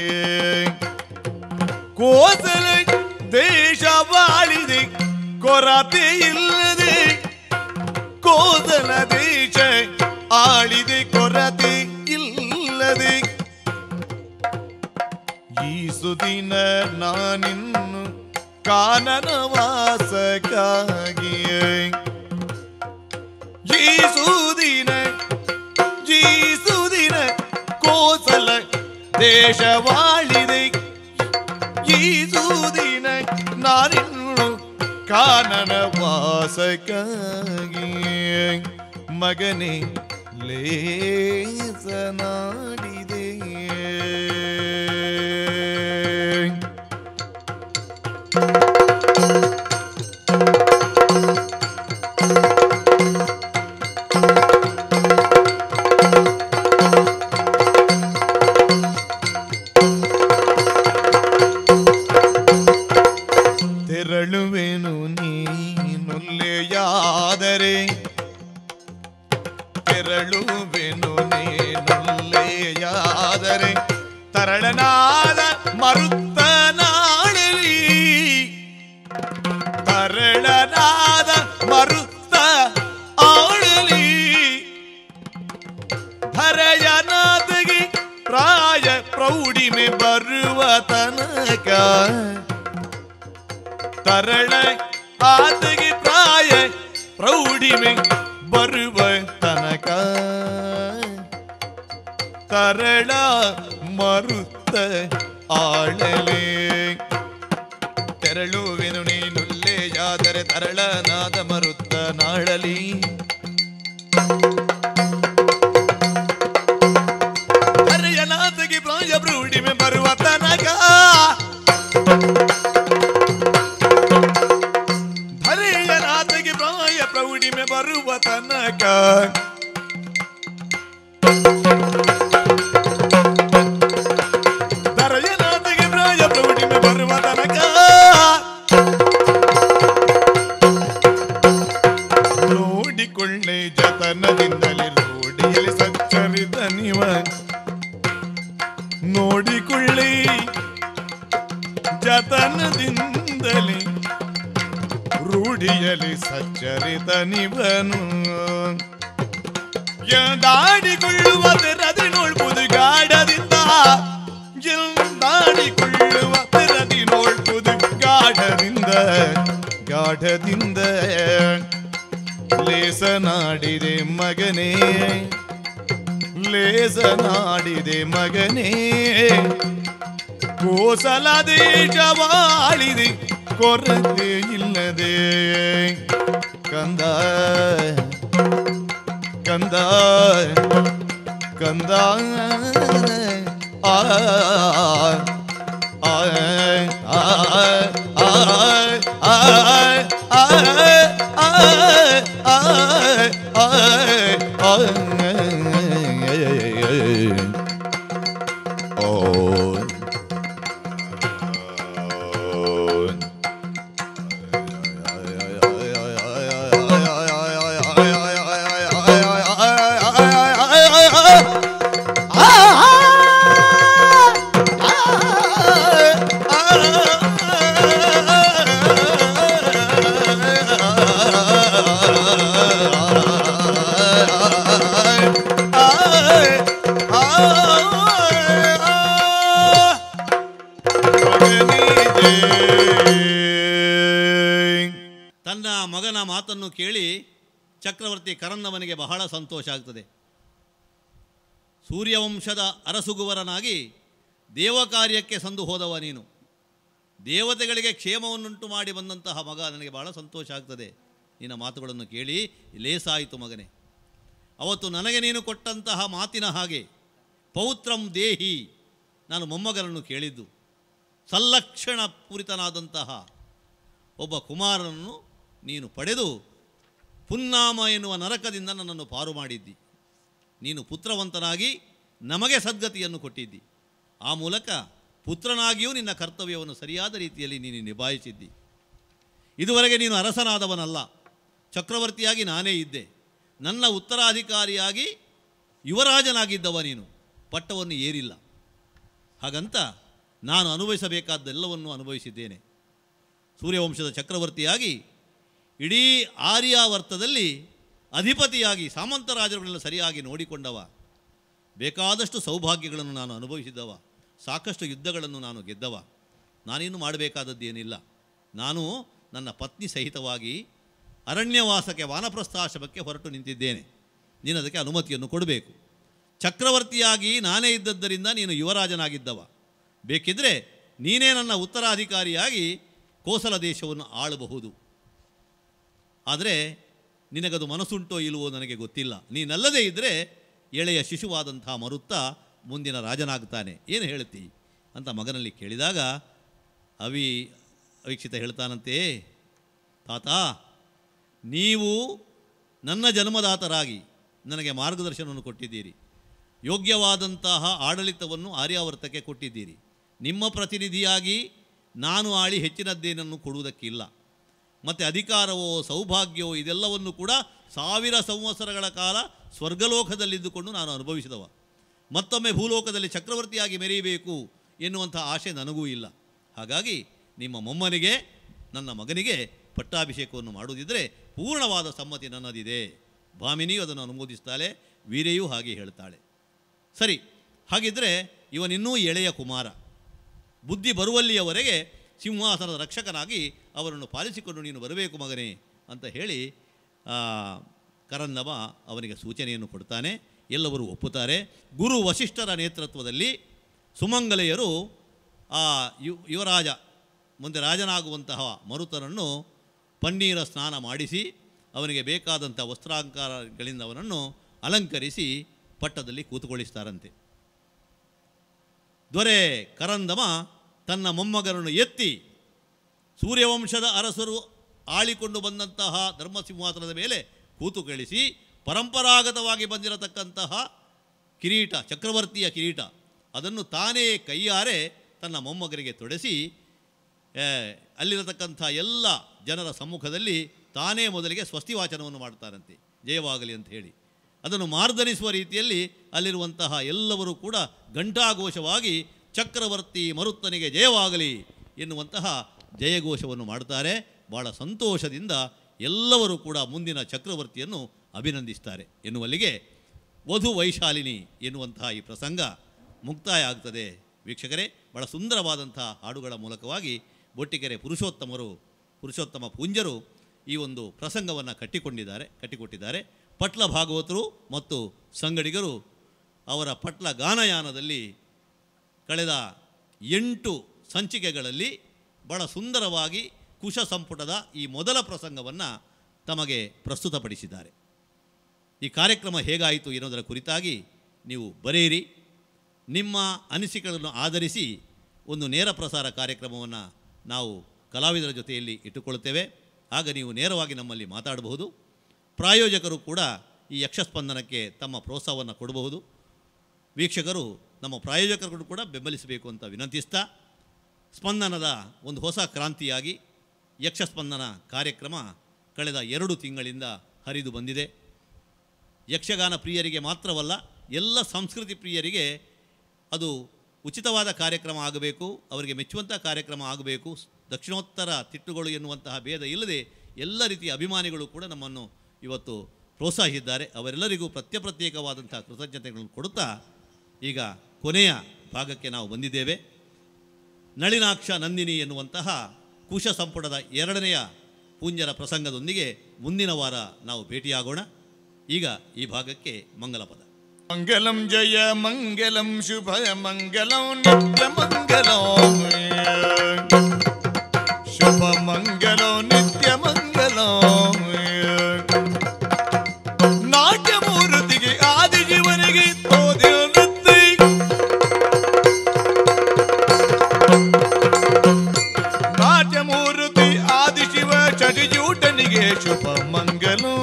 ಕೋಸಲ ದೇಶ ಬಾಳಿದೆ ಕೊರತೆ ಇಲ್ಲದೆ ಕೋಸಲ ದೇಶ ಆಳಿದೆ ಕೊರತೆ ಇಲ್ಲದೆ ಈ ಸುದಿನ ನಾನಿನ್ನು ಕಾನನವಾಸಕ್ಕಾಗಿಯೇ ಈ ಸುದಿನ ಜೀಸುದಿನ ಕೋಸಲ ದೇಶವಾಳಿದೆ ಈ ಸೂದಿನ ನಾನಿನ್ನು ಕಾನನ ವಾಸಕ್ಕಾಗಿ ಮಗನೇ ಲೇಸನಾಡಿದೆ ತೆರಳುವೆನು ನೀನುಲ್ಲೆಯಾದರೆ ತೆರಳುವೆನು ನೀನುಲ್ಲೆಯಾದರೆ ತರಳನಾದ ಮರುತ್ತನಾಳಲಿ ತರಳನಾದ ಮರುತ್ತ ಆಳಲಿ ಧರೆಯನಾದಗಿ ಪ್ರಾಯ ಪ್ರೌಢಿಮೆ ಬರುವ ತನಕ ತರಳ ಆತಗೆ ಪ್ರಾಯ ಪ್ರೌಢಿಮೆ ಬರುವ ತನಕ ತರಳ ಮರುತ್ತ ಆಳಲೆ ತೆರಳುವೆನು ನೀನುಲ್ಲೆಯಾದರೆ ತರಳನಾದ ಮರುತ್ತ ನಾಳಲಿ ಹರೆಯನಾಥಗೆ ಪ್ರಾಯ ಪ್ರೌಢಿಮೆ ಬರುವ ತನಕ ಹರೆಯನಾಥಗೆ ಪ್ರಾಯ ಪ್ರೌಢಿಮೆ ಬರುವ ತನಕ ಹರೆಯನಾಥಗೆ ಪ್ರಾಯ ಪ್ರೌಢಿಮೆ ಬರುವ ತನಕ ನೋಡಿಕೊಳ್ಳೆ ಜತನದಿಂದಲೇ ರೂಢಿಯಲ್ಲಿ ಸಚ್ಚರಿತ ನಿವ ನೋಡಿಕೊಳ್ಳಿ ಜತನದಿಂದಲೇ ರೂಢಿಯಲ್ಲಿ ಸಚ್ಚರಿತ ನಿವನು ಎಂದಾಡಿಕೊಳ್ಳುವ ತೆರದಿ ನೋಡ್ಬೋದು ಗಾಢದಿಂದ ಎಂದಾಡಿಕೊಳ್ಳುವ ತೆರದಿ ನೋಡ್ಬೋದು ಗಾಢದಿಂದ ಗಾಢದಿಂದ ಲೇಸನಾಡಿದೆ ಮಗನೇ ಲೇಸನಾಡಿದೆ ಮಗನೇ ಕೋಸಲ ದೇಶವಾಳಿದೆ ಕೊರತೆ ಇಲ್ಲದೆ ಕಂದ ಕಂದ ಕಂದ ಆ ಆ ಆ ಆ ಆ ತನ್ನ ಮಗನ ಮಾತನ್ನು ಕೇಳಿ ಚಕ್ರವರ್ತಿ ಕರಂದಮನಿಗೆ ಬಹಳ ಸಂತೋಷ ಆಗ್ತದೆ ಸೂರ್ಯವಂಶದ ಅರಸುಗುವರನಾಗಿ ದೇವಕಾರ್ಯಕ್ಕೆ ಸಂದು ಹೋದವ ನೀನು ದೇವತೆಗಳಿಗೆ ಕ್ಷೇಮವನ್ನುಂಟು ಮಾಡಿ ಬಂದಂತಹ ಮಗ ನನಗೆ ಬಹಳ ಸಂತೋಷ ಆಗ್ತದೆ ನಿನ್ನ ಮಾತುಗಳನ್ನು ಕೇಳಿ ಲೇಸಾಯಿತು ಮಗನೇ ಅವತ್ತು ನನಗೆ ನೀನು ಕೊಟ್ಟಂತಹ ಮಾತಿನ ಹಾಗೆ ಪೌತ್ರಂ ದೇಹಿ ನಾನು ಮೊಮ್ಮಗನನ್ನು ಕೇಳಿದ್ದು ಸಲ್ಲಕ್ಷಣ ಪೂರಿತನಾದಂತಹ ಒಬ್ಬ ಕುಮಾರನನ್ನು ನೀನು ಪಡೆದು ಪುನ್ನಾಮ ಎನ್ನುವ ನರಕದಿಂದ ನನ್ನನ್ನು ಪಾರು ಮಾಡಿದ್ದಿ ನೀನು ಪುತ್ರವಂತನಾಗಿ ನಮಗೆ ಸದ್ಗತಿಯನ್ನು ಕೊಟ್ಟಿದ್ದಿ ಆ ಮೂಲಕ ಪುತ್ರನಾಗಿಯೂ ನಿನ್ನ ಕರ್ತವ್ಯವನ್ನು ಸರಿಯಾದ ರೀತಿಯಲ್ಲಿ ನೀನು ನಿಭಾಯಿಸಿದ್ದಿ ಇದುವರೆಗೆ ನೀನು ಅರಸನಾದವನಲ್ಲ ಚಕ್ರವರ್ತಿಯಾಗಿ ನಾನೇ ಇದ್ದೆ ನನ್ನ ಉತ್ತರಾಧಿಕಾರಿಯಾಗಿ ಯುವರಾಜನಾಗಿದ್ದವ ನೀನು ಪಟ್ಟವನ್ನು ಏರಿಲ್ಲ ಹಾಗಂತ ನಾನು ಅನುಭವಿಸಬೇಕಾದ್ದೆಲ್ಲವನ್ನು ಅನುಭವಿಸಿದ್ದೇನೆ ಸೂರ್ಯವಂಶದ ಚಕ್ರವರ್ತಿಯಾಗಿ ಇಡೀ ಆರ್ಯಾವರ್ತದಲ್ಲಿ ಅಧಿಪತಿಯಾಗಿ ಸಾಮಂತರಾಜರುಗಳೆಲ್ಲ ಸರಿಯಾಗಿ ನೋಡಿಕೊಂಡವ ಬೇಕಾದಷ್ಟು ಸೌಭಾಗ್ಯಗಳನ್ನು ನಾನು ಅನುಭವಿಸಿದ್ದವ ಸಾಕಷ್ಟು ಯುದ್ಧಗಳನ್ನು ನಾನು ಗೆದ್ದವ ನಾನೇನು ಮಾಡಬೇಕಾದದ್ದೇನಿಲ್ಲ ನಾನು ನನ್ನ ಪತ್ನಿ ಸಹಿತವಾಗಿ ಅರಣ್ಯವಾಸಕ್ಕೆ ವಾನಪ್ರಸ್ಥಾಶ್ರಮಕ್ಕೆ ಹೊರಟು ನಿಂತಿದ್ದೇನೆ ನೀನು ಅದಕ್ಕೆ ಅನುಮತಿಯನ್ನು ಕೊಡಬೇಕು ಚಕ್ರವರ್ತಿಯಾಗಿ ನಾನೇ ಇದ್ದದ್ದರಿಂದ ನೀನು ಯುವರಾಜನಾಗಿದ್ದವ ಬೇಕಿದ್ದರೆ ನೀನೇ ನನ್ನ ಉತ್ತರಾಧಿಕಾರಿಯಾಗಿ ಕೋಸಲ ದೇಶವನ್ನು ಆಳಬಹುದು ಆದರೆ ನಿನಗದು ಮನಸ್ಸುಂಟೋ ಇಲ್ವೋ ನನಗೆ ಗೊತ್ತಿಲ್ಲ ನೀನಲ್ಲದೇ ಇದ್ದರೆ ಎಳೆಯ ಶಿಶುವಾದಂಥ ಮರುತ್ತ ಮುಂದಿನ ರಾಜನಾಗ್ತಾನೆ ಏನು ಹೇಳ್ತಿ ಅಂತ ಮಗನಲ್ಲಿ ಕೇಳಿದಾಗ ಅವಿ ಅವೀಕ್ಷಿತ ಹೇಳ್ತಾನಂತೆ ತಾತ ನೀವು ನನ್ನ ಜನ್ಮದಾತರಾಗಿ ನನಗೆ ಮಾರ್ಗದರ್ಶನವನ್ನು ಕೊಟ್ಟಿದ್ದೀರಿ ಯೋಗ್ಯವಾದಂತಹ ಆಡಳಿತವನ್ನು ಆರ್ಯಾವರ್ತಕ್ಕೆ ಕೊಟ್ಟಿದ್ದೀರಿ ನಿಮ್ಮ ಪ್ರತಿನಿಧಿಯಾಗಿ ನಾನು ಆಳಿ ಹೆಚ್ಚಿನದ್ದೇನನ್ನು ಕೊಡುವುದಕ್ಕಿಲ್ಲ ಮತ್ತು ಅಧಿಕಾರವೋ ಸೌಭಾಗ್ಯವೋ ಇದೆಲ್ಲವನ್ನು ಕೂಡ ಸಾವಿರ ಸಂವತ್ಸರಗಳ ಕಾಲ ಸ್ವರ್ಗಲೋಕದಲ್ಲಿದ್ದುಕೊಂಡು ನಾನು ಅನುಭವಿಸಿದವ ಮತ್ತೊಮ್ಮೆ ಭೂಲೋಕದಲ್ಲಿ ಚಕ್ರವರ್ತಿಯಾಗಿ ಮೆರೆಯಬೇಕು ಎನ್ನುವಂಥ ಆಶೆ ನನಗೂ ಇಲ್ಲ ಹಾಗಾಗಿ ನಿಮ್ಮ ಮೊಮ್ಮನಿಗೆ ನನ್ನ ಮಗನಿಗೆ ಪಟ್ಟಾಭಿಷೇಕವನ್ನು ಮಾಡುವುದಿದ್ದರೆ ಪೂರ್ಣವಾದ ಸಮ್ಮತಿ ನನ್ನದಿದೆ ಭಾಮಿನಿಯು ಅದನ್ನು ಅನುಮೋದಿಸ್ತಾಳೆ ವೀರೆಯೂ ಹಾಗೆ ಹೇಳ್ತಾಳೆ ಸರಿ ಹಾಗಿದ್ದರೆ ಇವನಿನ್ನೂ ಎಳೆಯ ಕುಮಾರ ಬುದ್ಧಿ ಬರುವಲ್ಲಿಯವರೆಗೆ ಸಿಂಹಾಸನದ ರಕ್ಷಕನಾಗಿ ಅವರನ್ನು ಪಾಲಿಸಿಕೊಂಡು ನೀನು ಬರಬೇಕು ಮಗನೇ ಅಂತ ಹೇಳಿ ಆ, ಕರಂದಮ ಅವನಿಗೆ ಸೂಚನೆಯನ್ನು ಕೊಡ್ತಾನೆ ಎಲ್ಲವರು ಒಪ್ಪುತ್ತಾರೆ ಗುರು ವಸಿಷ್ಠರ ನೇತೃತ್ವದಲ್ಲಿ ಸುಮಂಗಲೆಯರು ಆ ಯು ಯುವರಾಜ ಮುಂದೆ ರಾಜನಾಗುವಂತಹ ಮರುತನನ್ನು ಪನ್ನೀರ ಸ್ನಾನ ಮಾಡಿಸಿ ಅವನಿಗೆ ಬೇಕಾದಂಥ ವಸ್ತ್ರಾಂಕಾರಗಳಿಂದ ಅವನನ್ನು ಅಲಂಕರಿಸಿ ಪಟ್ಟದಲ್ಲಿ ಕೂತುಗೊಳಿಸ್ತಾರಂತೆ ದೊರೆ ಕರಂದಮ ತನ್ನ ಮೊಮ್ಮಗನನ್ನು ಎತ್ತಿ ಸೂರ್ಯವಂಶದ ಅರಸರು ಆಳಿಕೊಂಡು ಬಂದಂತಹ ಧರ್ಮಸಿಂಹಾಸನದ ಮೇಲೆ ಕೂತುಗಳಿಸಿ ಪರಂಪರಾಗತವಾಗಿ ಬಂದಿರತಕ್ಕಂತಹ ಕಿರೀಟ ಚಕ್ರವರ್ತಿಯ ಕಿರೀಟ ಅದನ್ನು ತಾನೇ ಕೈಯಾರೆ ತನ್ನ ಮೊಮ್ಮಗನಿಗೆ ತೊಡೆಸಿ ಆ, ಅಲ್ಲಿರತಕ್ಕಂಥ ಎಲ್ಲ ಜನರ ಸಮ್ಮುಖದಲ್ಲಿ ತಾನೇ ಮೊದಲಿಗೆ ಸ್ವಸ್ತಿವಾಚನವನ್ನು ಮಾಡ್ತಾರಂತೆ ಜಯವಾಗಲಿ ಅಂತ ಹೇಳಿ ಅದನ್ನು ಮಾರ್ದನಿಸುವ ರೀತಿಯಲ್ಲಿ ಅಲ್ಲಿರುವಂತಹ ಎಲ್ಲರೂ ಕೂಡ ಘಂಟಾಘೋಷವಾಗಿ ಚಕ್ರವರ್ತಿ ಮರುತ್ತನಿಗೆ ಜಯವಾಗಲಿ ಎನ್ನುವಂತಹ ಜಯಘೋಷವನ್ನು ಮಾಡ್ತಾರೆ ಭಾಳ ಸಂತೋಷದಿಂದ ಎಲ್ಲರೂ ಕೂಡ ಮುಂದಿನ ಚಕ್ರವರ್ತಿಯನ್ನು ಅಭಿನಂದಿಸ್ತಾರೆ ಎನ್ನುವಲ್ಲಿಗೆ ವಧು ವೈಶಾಲಿನಿ ಎನ್ನುವಂತಹ ಈ ಪ್ರಸಂಗ ಮುಕ್ತಾಯ ಆಗ್ತದೆ ವೀಕ್ಷಕರೇ ಬಹಳ ಸುಂದರವಾದಂಥ ಹಾಡುಗಳ ಮೂಲಕವಾಗಿ ಬೊಟ್ಟಿಗೆರೆ ಪುರುಷೋತ್ತಮರು ಪುರುಷೋತ್ತಮ ಪುಂಜರು ಈ ಒಂದು ಪ್ರಸಂಗವನ್ನು ಕಟ್ಟಿಕೊಂಡಿದ್ದಾರೆ ಕಟ್ಟಿಕೊಟ್ಟಿದ್ದಾರೆ ಪಟ್ಲ ಭಾಗವತರು ಮತ್ತು ಸಂಗಡಿಗರು ಅವರ ಪಟ್ಲ ಗಾನಯಾನದಲ್ಲಿ ಕಳೆದ ಎಂಟು ಸಂಚಿಕೆಗಳಲ್ಲಿ ಬಹಳ ಸುಂದರವಾಗಿ ಕುಶ ಸಂಪುಟದ ಈ ಮೊದಲ ಪ್ರಸಂಗವನ್ನು ತಮಗೆ ಪ್ರಸ್ತುತಪಡಿಸಿದ್ದಾರೆ ಈ ಕಾರ್ಯಕ್ರಮ ಹೇಗಾಯಿತು ಎನ್ನುವುದರ ಕುರಿತಾಗಿ ನೀವು ಬರೆಯಿರಿ ನಿಮ್ಮ ಅನಿಸಿಕೆಗಳನ್ನು ಆಧರಿಸಿ ಒಂದು ನೇರ ಪ್ರಸಾರ ಕಾರ್ಯಕ್ರಮವನ್ನು ನಾವು ಕಲಾವಿದರ ಜೊತೆಯಲ್ಲಿ ಇಟ್ಟುಕೊಳ್ಳುತ್ತೇವೆ ಆಗ ನೀವು ನೇರವಾಗಿ ನಮ್ಮಲ್ಲಿ ಮಾತಾಡಬಹುದು ಪ್ರಾಯೋಜಕರು ಕೂಡ ಈ ಯಕ್ಷಸ್ಪಂದನಕ್ಕೆ ತಮ್ಮ ಪ್ರೋತ್ಸಾಹವನ್ನು ಕೊಡಬಹುದು ವೀಕ್ಷಕರು ನಮ್ಮ ಪ್ರಾಯೋಜಕರು ಕೂಡ ಬೆಂಬಲಿಸಬೇಕು ಅಂತ ವಿನಂತಿಸ್ತಾ ಸ್ಪಂದನದ ಒಂದು ಹೊಸ ಕ್ರಾಂತಿಯಾಗಿ ಯಕ್ಷಸ್ಪಂದನ ಕಾರ್ಯಕ್ರಮ ಕಳೆದ ಎರಡು ತಿಂಗಳಿಂದ ಹರಿದು ಬಂದಿದೆ ಯಕ್ಷಗಾನ ಪ್ರಿಯರಿಗೆ ಮಾತ್ರವಲ್ಲ ಎಲ್ಲ ಸಂಸ್ಕೃತಿ ಪ್ರಿಯರಿಗೆ ಅದು ಉಚಿತವಾದ ಕಾರ್ಯಕ್ರಮ ಆಗಬೇಕು ಅವರಿಗೆ ಮೆಚ್ಚುವಂಥ ಕಾರ್ಯಕ್ರಮ ಆಗಬೇಕು ದಕ್ಷಿಣೋತ್ತರ ತಿಟ್ಟುಗಳು ಎನ್ನುವಂತಹ ಭೇದ ಇಲ್ಲದೆ ಎಲ್ಲ ರೀತಿಯ ಅಭಿಮಾನಿಗಳು ಕೂಡ ನಮ್ಮನ್ನು ಇವತ್ತು ಪ್ರೋತ್ಸಾಹಿಸಿದ್ದಾರೆ ಅವರೆಲ್ಲರಿಗೂ ಪ್ರತ್ಯಪ್ರತ್ಯೇಕವಾದಂಥ ಕೃತಜ್ಞತೆಗಳನ್ನು ಕೊಡುತ್ತಾ ಈಗ ಕೊನೆಯ ಭಾಗಕ್ಕೆ ನಾವು ಬಂದಿದ್ದೇವೆ ನಳಿನಾಕ್ಷ ನಂದಿನಿ ಎನ್ನುವಂತಹ ಕುಶ ಸಂಪುಟದ ಎರಡನೆಯ ಪೂಂಜರ ಪ್ರಸಂಗದೊಂದಿಗೆ ಮುಂದಿನ ವಾರ ನಾವು ಭೇಟಿಯಾಗೋಣ ಈಗ ಈ ಭಾಗಕ್ಕೆ ಮಂಗಲ ಪದ ಮಂಗಲಂ ಜಯ ಮಂಗಲಂ ಶುಭ ಮಂಗಲಂ ನಿತ್ಯ ಮಂಗಲಂ ಶುಭ ಮಂಗಲಂ ನಿತ್ಯ ಮಂಗಲಂ ನಾಟ್ಯಮೂರ್ತಿಗೆ ಆದಿಜೀವನಿಗೆ ತೋದಿನ ನೃತ್ಯ ನಾಟ್ಯಮೂರ್ತಿ ಆದಿಶಿವ ಚಡಿಜೂಟನಿಗೆ ಶುಭ ಮಂಗಲಂ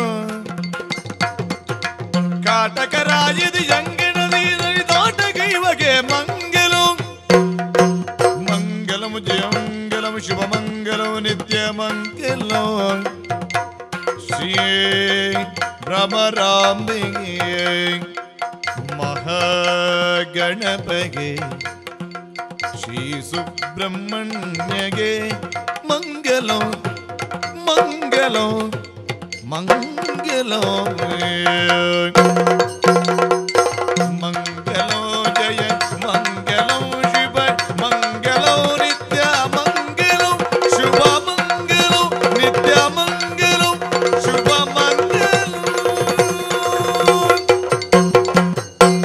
ಕಾಟಕರಾಯದಿ ಅಂಗಣದಿ ತೋಟಗೈವಗೆ ಮಂಗಲಂ ಮಂಗಲಂ ಜಯಂಗಲಂ ಶುಭ ಮಂಗಲಂ ನಿತ್ಯ ಮಂಗಲಂ ಶ್ರೀ ಭ್ರಮರಾಂಬಿಗೆ ಮಹಾಗಣಪಗೆ ಶ್ರೀ ಸುಬ್ರಹ್ಮಣ್ಯಗೆ ಮಂಗಲಂ ಮಂಗಲಂ ಮಂಗಲೋ ಮಂಗಲೋ ಜಯ ಮಂಗಲೋ ಶಿವ ಮಂಗಲೋ ನಿತ್ಯ ಮಂಗಲೋ ಶುಭ ಮಂಗಲೋ ನಿತ್ಯ ಮಂಗಲೋ ಶುಭ ಮಂಗಲೋ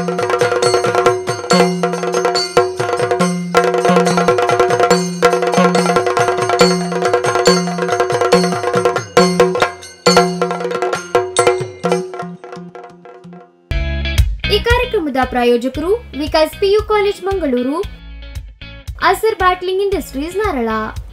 ಪ್ರಾಯೋಜಕರು Vikas PU college Mangaluru Asar bottling industries ನಾರಳ